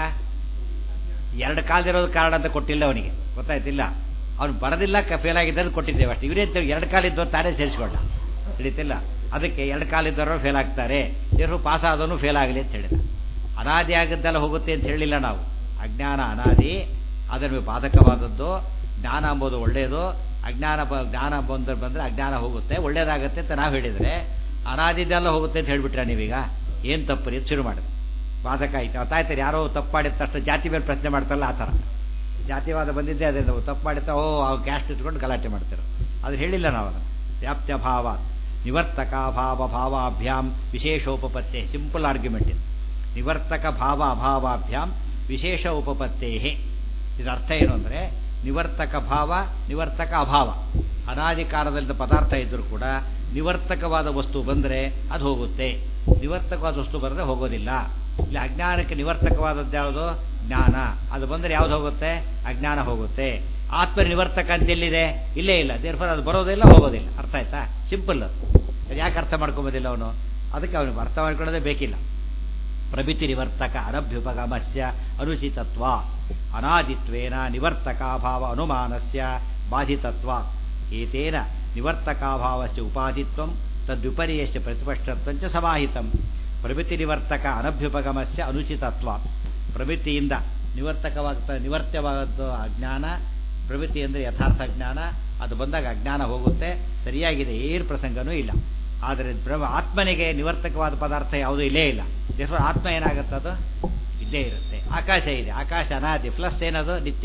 ಎರಡು ಕಾಲದಿರೋದು ಕಾರಣ ಅಂತ ಕೊಟ್ಟಿಲ್ಲ ಅವನಿಗೆ ಗೊತ್ತಾಯ್ತಿಲ್ಲ ಅವ್ನು ಬರದಿಲ್ಲ ಫೇಲ್ ಆಗಿದ್ದನ್ನು ಕೊಟ್ಟಿದ್ದೇವೆ ಅಷ್ಟೇ ಇವರೇ ಎರಡು ಕಾಲಿದ್ದವ್ರು ತಾನೇ ಸೇರಿಸ್ಕೊಂಡ ತಿಳಿತಿಲ್ಲ ಅದಕ್ಕೆ ಎರಡು ಕಾಲಿದ್ದವರು ಫೇಲ್ ಆಗ್ತಾರೆ ಇವರು ಪಾಸ್ ಆದವನು ಫೇಲ್ ಆಗಲಿ ಅಂತ ಹೇಳಿದ ಅನಾದಿ ಆಗಿದ್ದೆಲ್ಲ ಹೋಗುತ್ತೆ ಅಂತ ಹೇಳಿಲ್ಲ ನಾವು ಅಜ್ಞಾನ ಅನಾದಿ ಅದರ ಬಾಧಕವಾದದ್ದು ಜ್ಞಾನ ಅಂಬೋದು ಒಳ್ಳೆಯದು ಅಜ್ಞಾನ ಬ ಜ್ಞಾನ ಬಂದ್ರೆ ಬಂದರೆ ಅಜ್ಞಾನ ಹೋಗುತ್ತೆ ಒಳ್ಳೇದಾಗತ್ತೆ ಅಂತ ನಾವು ಹೇಳಿದರೆ ಅನಾದಿದ್ದೆಲ್ಲ ಹೋಗುತ್ತೆ ಅಂತ ಹೇಳಿಬಿಟ್ರೆ ನೀವೀಗ ಏನು ತಪ್ಪು ರೀ ಶುರು ಮಾಡಿದೆ ಬಾಧಕ ಆಯ್ತು ಅರ್ಥಾಯ್ತಾರೆ ಯಾರೋ ತಪ್ಪು ಮಾಡಿದ ತಕ್ಷಣ ಜಾತಿ ಮೇಲೆ ಪ್ರಶ್ನೆ ಮಾಡ್ತಾರಲ್ಲ ಆ ಥರ ಜಾತಿವಾದ ಬಂದಿದ್ದೆ ಅದೇ ನಾವು ತಪ್ಪು ಮಾಡಿತಾ ಓ ಅವು ಕ್ಯಾಸ್ಟ್ ಇಟ್ಕೊಂಡು ಗಲಾಟೆ ಮಾಡ್ತಾರೆ ಅದು ಹೇಳಿಲ್ಲ ನಾವು ಅದನ್ನು ವ್ಯಾಪ್ತ್ಯ ಭಾವ ನಿವರ್ತಕ ಭಾವ ಭಾವಾಭ್ಯಾಂ ವಿಶೇಷೋಪಪತ್ತೆ ಸಿಂಪಲ್ ಆರ್ಗ್ಯುಮೆಂಟ್ ಇದು ನಿವರ್ತಕ ಭಾವ ಅಭಾವಾಭ್ಯಾಂ ವಿಶೇಷ ಉಪಪತ್ತೇ ಇದರ ಅರ್ಥ ಏನು ಅಂದರೆ ನಿವರ್ತಕ ಭಾವ ನಿವರ್ತಕ ಅಭಾವ ಅನಾದಿ ಕಾಲದಲ್ಲಿ ಪದಾರ್ಥ ಇದ್ದರೂ ಕೂಡ ನಿವರ್ತಕವಾದ ವಸ್ತು ಬಂದರೆ ಅದು ಹೋಗುತ್ತೆ ನಿವರ್ತಕವಾದ ವಸ್ತು ಬರದೆ ಹೋಗೋದಿಲ್ಲ ಇಲ್ಲಿ ಅಜ್ಞಾನಕ್ಕೆ ನಿವರ್ತಕವಾದದ್ದು ಯಾವುದು ಜ್ಞಾನ ಅದು ಬಂದರೆ ಯಾವುದು ಹೋಗುತ್ತೆ ಅಜ್ಞಾನ ಹೋಗುತ್ತೆ ಆತ್ಮ ನಿವರ್ತಕ ಅಂತ ಎಲ್ಲಿದೆ ಇಲ್ಲೇ ಇಲ್ಲ ದೇರ್ಫರ್ ಅದು ಬರೋದಿಲ್ಲ ಹೋಗೋದಿಲ್ಲ ಅರ್ಥ ಆಯ್ತಾ ಸಿಂಪಲ್ ಅದು ಯಾಕೆ ಅರ್ಥ ಮಾಡ್ಕೊಂಬೋದಿಲ್ಲ ಅವನು ಅದಕ್ಕೆ ಅವನಿಗೆ ಅರ್ಥ ಮಾಡ್ಕೊಳ್ಳೋದೇ ಬೇಕಿಲ್ಲ ಪ್ರಭಿತಿ ನಿವರ್ತಕ ಅನಭ್ಯುಪಗಮಸ್ಯ ಅನುಚಿತತ್ವ ಅನಾದಿತ್ವೇನ ನಿವರ್ತಕಾಭಾವ ಅನುಮಾನಸ್ಯ ಬಾಧಿತತ್ವ ಏತೇನ ನಿವರ್ತಕಾಭಾವಸ್ಯ ಉಪಾಧಿತ್ವ ತದ್ವಿಪರ್ಯಸ್ಯ ಪ್ರತಿಪಕ್ಷತ್ವಂಚ ಸಮಾಹಿತಂ ಪ್ರಮಿತಿ ನಿವರ್ತಕ ಅನಭ್ಯುಪಗಮಸ್ಯ ಅನುಚಿತತ್ವ ಪ್ರಮಿತಿಯಿಂದ ನಿವರ್ತಕವಾಗ್ತ ನಿವರ್ತವಾದ ಅಜ್ಞಾನ ಪ್ರಮಿತಿ ಅಂದರೆ ಯಥಾರ್ಥ ಜ್ಞಾನ ಅದು ಬಂದಾಗ ಅಜ್ಞಾನ ಹೋಗುತ್ತೆ ಸರಿಯಾಗಿದೆ ಏನು ಪ್ರಸಂಗನೂ ಇಲ್ಲ ಆದರೆ ಬ್ರಹ್ಮ ಆತ್ಮನಿಗೆ ನಿವರ್ತಕವಾದ ಪದಾರ್ಥ ಯಾವುದೂ ಇಲ್ಲೇ ಇಲ್ಲ ದೇಶ ಆತ್ಮ ಏನಾಗುತ್ತದು ಇಲ್ಲೇ ಇರುತ್ತೆ ಆಕಾಶ ಇದೆ ಆಕಾಶ ಅನಾದಿ ಪ್ಲಸ್ ಏನದು ನಿತ್ಯ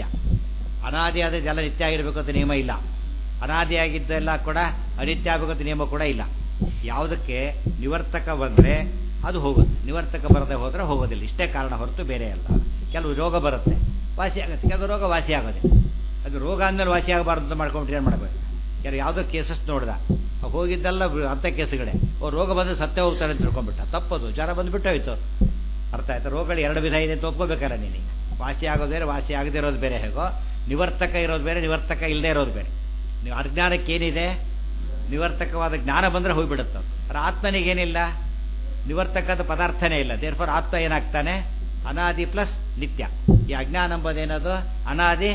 ಅನಾದಿ ಆದದ್ದೆಲ್ಲ ನಿತ್ಯ ಆಗಿರಬೇಕು ಅಂತ ನಿಯಮ ಇಲ್ಲ ಅನಾದಿಯಾಗಿದ್ದೆಲ್ಲ ಕೂಡ ಅನಿತ್ಯ ಆಗಬೇಕಂತ ನಿಯಮ ಕೂಡ ಇಲ್ಲ ಯಾವುದಕ್ಕೆ ನಿವರ್ತಕ ಬಂದರೆ ಅದು ಹೋಗುತ್ತೆ ನಿವರ್ತಕ ಬರದೆ ಹೋದರೆ ಹೋಗೋದಿಲ್ಲ ಇಷ್ಟೇ ಕಾರಣ ಹೊರತು ಬೇರೆ ಅಲ್ಲ ಕೆಲವು ರೋಗ ಬರುತ್ತೆ ವಾಸಿ ಆಗುತ್ತೆ ಕೆಲವು ರೋಗ ವಾಸಿ ಆಗೋದಿಲ್ಲ ಅದು ರೋಗ ಅಂದಮೇಲೆ ವಾಸಿ ಆಗಬಾರ್ದು ಅಂತ ಮಾಡ್ಕೊಂಡ್ರೆ ಏನು ಮಾಡಬೇಕು ಕೆಲವು ಯಾವುದೋ ಕೇಸಸ್ ನೋಡ್ದ ಹೋಗಿದ್ದೆಲ್ಲ ಅಂಥ ಕೇಸುಗಳೇ ಓ ರೋಗ ಬಂದರೆ ಸತ್ತೇ ಹೋಗ್ತಾರೆ ಅಂತ ತಿಳ್ಕೊಂಡ್ಬಿಟ್ಟ ತಪ್ಪದು ಜ್ವರ ಬಂದುಬಿಟ್ಟು ಹೋಯ್ತು ಅರ್ಥ ಆಯ್ತು ರೋಗಗಳು ಎರಡು ವಿಧ ಇದೆ ಅಂತ ಒಪ್ಕೋಬೇಕಲ್ಲ ನೀನು ವಾಸಿ ಆಗೋದು ಬೇರೆ ವಾಸಿ ಆಗದೇ ಇರೋದು ಬೇರೆ ಹೇಗೋ ನಿವರ್ತಕ ಇರೋದು ಬೇರೆ ನಿವರ್ತಕ ಇಲ್ಲದೆ ಇರೋದು ಬೇರೆ ನೀವು ಅಜ್ಞಾನಕ್ಕೆ ಏನಿದೆ ನಿವರ್ತಕವಾದ ಜ್ಞಾನ ಬಂದರೆ ಹೋಗ್ಬಿಡುತ್ತೆ ಆದರೆ ಆತ್ಮನಿಗೇನಿಲ್ಲ ನಿವರ್ತಕದ ಪದಾರ್ಥನೇ ಇಲ್ಲ ದೇರ್ಫೋರ್ ಆತ್ಮ ಏನಾಗ್ತಾನೆ ಅನಾದಿ ಪ್ಲಸ್ ನಿತ್ಯ ಈ ಅಜ್ಞಾನ ಎಂಬುದೇನದು ಅನಾದಿ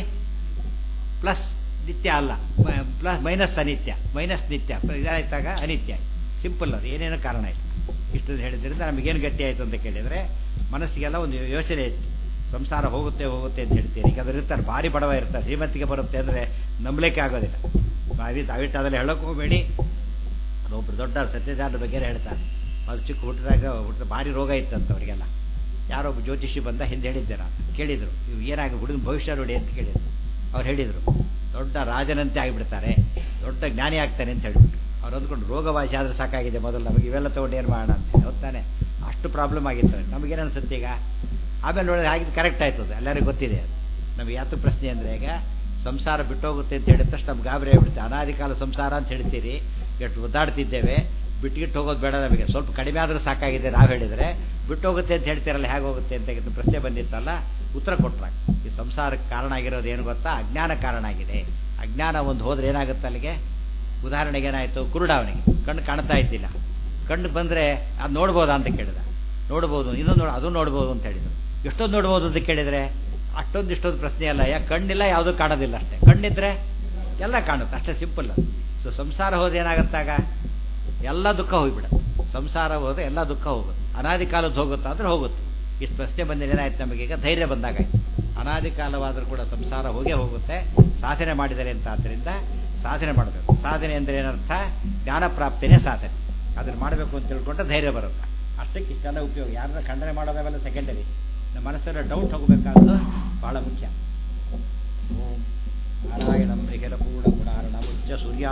ಪ್ಲಸ್ ನಿತ್ಯ ಅಲ್ಲ ಪ್ಲಸ್ ಮೈನಸ್ ಅನಿತ್ಯ ಮೈನಸ್ ನಿತ್ಯ ಇದಾಯ್ತಾಗ ಅನಿತ್ಯ ಸಿಂಪಲ್ ಅದು ಏನೇನೋ ಕಾರಣ ಇಲ್ಲ ಇಷ್ಟು ಹೇಳಿದ್ರಿಂದ ನಮಗೇನು ಗಟ್ಟಿ ಆಯಿತು ಅಂತ ಕೇಳಿದರೆ ಮನಸ್ಸಿಗೆಲ್ಲ ಒಂದು ಯೋಚನೆ ಇತ್ತು ಸಂಸಾರ ಹೋಗುತ್ತೆ ಹೋಗುತ್ತೆ ಅಂತ ಹೇಳ್ತೀರಿ ಈಗ ಅದ್ರ ಇರ್ತಾರೆ ಭಾರಿ ಬಡವ ಇರ್ತಾರೆ ಶ್ರೀಮಂತಿಗೆ ಬರುತ್ತೆ ಅಂದರೆ ನಂಬಲಿಕ್ಕೆ ಆಗೋದಿಲ್ಲ ಬಾವಿ ದಯವಿಟ್ಟು ಅದರಲ್ಲಿ ಹೇಳೋಕೆ ಹೋಗಬೇಡಿ ಅದೊಬ್ಬರು ದೊಡ್ಡ ಸತ್ಯಜಾತ ಬಗ್ಗೆ ಹೇಳ್ತಾರೆ ಅದು ಚಿಕ್ಕ ಹುಟ್ಟಿದಾಗ ಹುಟ್ಟಿದ ಭಾರಿ ರೋಗ ಇತ್ತಂತ ಅವರಿಗೆಲ್ಲ ಯಾರೋ ಒಬ್ಬ ಜ್ಯೋತಿಷಿ ಬಂದ ಹಿಂದೆ ಹೇಳಿದ್ದೆ ನಾನು ಕೇಳಿದರು ಇವು ಏನಾಗಿ ಹುಡುಗನ ಭವಿಷ್ಯ ನೋಡಿ ಅಂತ ಕೇಳಿದರು ಅವ್ರು ಹೇಳಿದರು ದೊಡ್ಡ ರಾಜನಂತೆ ಆಗಿಬಿಡ್ತಾರೆ ದೊಡ್ಡ ಜ್ಞಾನಿ ಆಗ್ತಾನೆ ಅಂತ ಹೇಳ್ಬಿಟ್ಟು ಅವ್ರು ಅಂದ್ಕೊಂಡು ರೋಗವಾಸಿ ಆದರೆ ಸಾಕಾಗಿದೆ ಮೊದಲು ನಮಗೆ ಇವೆಲ್ಲ ತೊಗೊಂಡು ಏನು ಮಾಡೋಣ ಅಂತ ಹೊತ್ತಾನೆ ಅಷ್ಟು ಪ್ರಾಬ್ಲಮ್ ಆಗಿತ್ತು ನಮಗೇನು ಅನ್ಸುತ್ತೆ ಈಗ ಆಮೇಲೆ ನೋಡಿದ್ರೆ ಆಗಿದ್ದು ಕರೆಕ್ಟ್ ಆಯ್ತದೆ ಎಲ್ಲರಿಗೂ ಗೊತ್ತಿದೆ ಅದು ನಮಗೆ ಯಾತು ಪ್ರಶ್ನೆ ಅಂದರೆ ಈಗ ಸಂಸಾರ ಬಿಟ್ಟೋಗುತ್ತೆ ಅಂತ ಹೇಳಿದ ತಕ್ಷಣ ನಮ್ಗೆ ಗಾಬರಿ ಆಗ್ಬಿಡುತ್ತೆ ಅನಾದಿ ಕಾಲ ಸಂಸಾರ ಅಂತ ಹೇಳ್ತೀರಿ ಎಷ್ಟು ಒದ್ದಾಡ್ತಿದ್ದೇವೆ ಬಿಟ್ಗಿಟ್ಟು ಹೋಗೋದು ಬೇಡ ನಮಗೆ ಸ್ವಲ್ಪ ಕಡಿಮೆ ಆದರೂ ಸಾಕಾಗಿದೆ ನಾವು ಹೇಳಿದರೆ ಬಿಟ್ಟು ಹೋಗುತ್ತೆ ಅಂತ ಹೇಳ್ತೀರಲ್ಲ ಹೇಗೆ ಹೋಗುತ್ತೆ ಅಂತ ಪ್ರಶ್ನೆ ಬಂದಿತ್ತಲ್ಲ ಉತ್ತರ ಕೊಟ್ರಾಗ ಈ ಸಂಸಾರಕ್ಕೆ ಕಾರಣ ಆಗಿರೋದು ಏನು ಗೊತ್ತಾ ಅಜ್ಞಾನ ಕಾರಣ ಆಗಿದೆ ಅಜ್ಞಾನ ಒಂದು ಹೋದ್ರೆ ಏನಾಗುತ್ತೆ ಅಲ್ಲಿಗೆ ಉದಾಹರಣೆಗೆ ಏನಾಯಿತು ಕುರುಡ ಅವನಿಗೆ ಕಣ್ಣು ಕಾಣ್ತಾ ಇದ್ದಿಲ್ಲ ಕಣ್ಣು ಬಂದರೆ ಅದು ನೋಡ್ಬೋದಾ ಅಂತ ಕೇಳಿದ ನೋಡ್ಬೋದು ಇನ್ನೊಂದು ನೋಡ ಅದು ನೋಡ್ಬೋದು ಅಂತ ಹೇಳಿದ್ರು ಎಷ್ಟೊಂದು ನೋಡ್ಬೋದು ಅಂತ ಕೇಳಿದರೆ ಅಷ್ಟೊಂದು ಇಷ್ಟೊಂದು ಪ್ರಶ್ನೆ ಅಲ್ಲ ಯಾಕೆ ಕಣ್ಣಿಲ್ಲ ಯಾವುದೂ ಕಾಣೋದಿಲ್ಲ ಅಷ್ಟೇ ಕಣ್ಣಿದ್ರೆ ಎಲ್ಲ ಕಾಣುತ್ತೆ ಅಷ್ಟೇ ಸಿಂಪಲ್ ಸೊ ಸಂಸಾರ ಹೋದ್ರೆ ಏನಾಗುತ್ತಾಗ ಎಲ್ಲ ದುಃಖ ಹೋಗ್ಬಿಡುತ್ತೆ ಸಂಸಾರ ಹೋದ್ರೆ ಎಲ್ಲ ದುಃಖ ಹೋಗುತ್ತೆ ಅನಾದಿ ಕಾಲದ್ದು ಹೋಗುತ್ತಾ ಅಂದ್ರೆ ಹೋಗುತ್ತೆ ಇಷ್ಟು ಪ್ರಶ್ನೆ ಬಂದರೆ ಏನಾಯ್ತು ನಮಗೀಗ ಧೈರ್ಯ ಬಂದಾಗಾಯ್ತು ಅನಾದಿ ಕಾಲವಾದರೂ ಕೂಡ ಸಂಸಾರ ಹೋಗೇ ಹೋಗುತ್ತೆ ಸಾಧನೆ ಮಾಡಿದರೆ ಅಂತ ಆದ್ದರಿಂದ ಸಾಧನೆ ಮಾಡಬೇಕು ಸಾಧನೆ ಅಂದರೆ ಏನರ್ಥ ಜ್ಞಾನ ಪ್ರಾಪ್ತಿನೇ ಸಾಧನೆ ಅದನ್ನು ಮಾಡಬೇಕು ಅಂತ ತಿಳ್ಕೊಂಡ್ರೆ ಧೈರ್ಯ ಬರುತ್ತೆ ಅಷ್ಟಕ್ಕೆ ಇಷ್ಟೆಲ್ಲ ಉಪಯೋಗ ಯಾರನ್ನ ಖಂಡನೆ ಮಾಡೋದವೆಲ್ಲ ಸೆಕೆಂಡರಿ ನಮ್ಮ ಮನಸ್ಸಲ್ಲಿ ಡೌಟ್ ಹೋಗಬೇಕಾದ್ದು ಬಹಳ ಮುಖ್ಯ ಓಂ ನಾರಾಯಣಂ ನಿಖಿಲ ಪೂರ್ಣ ಗುಣಾರ್ಣ ಮುಚ್ಚ ಸೂರ್ಯ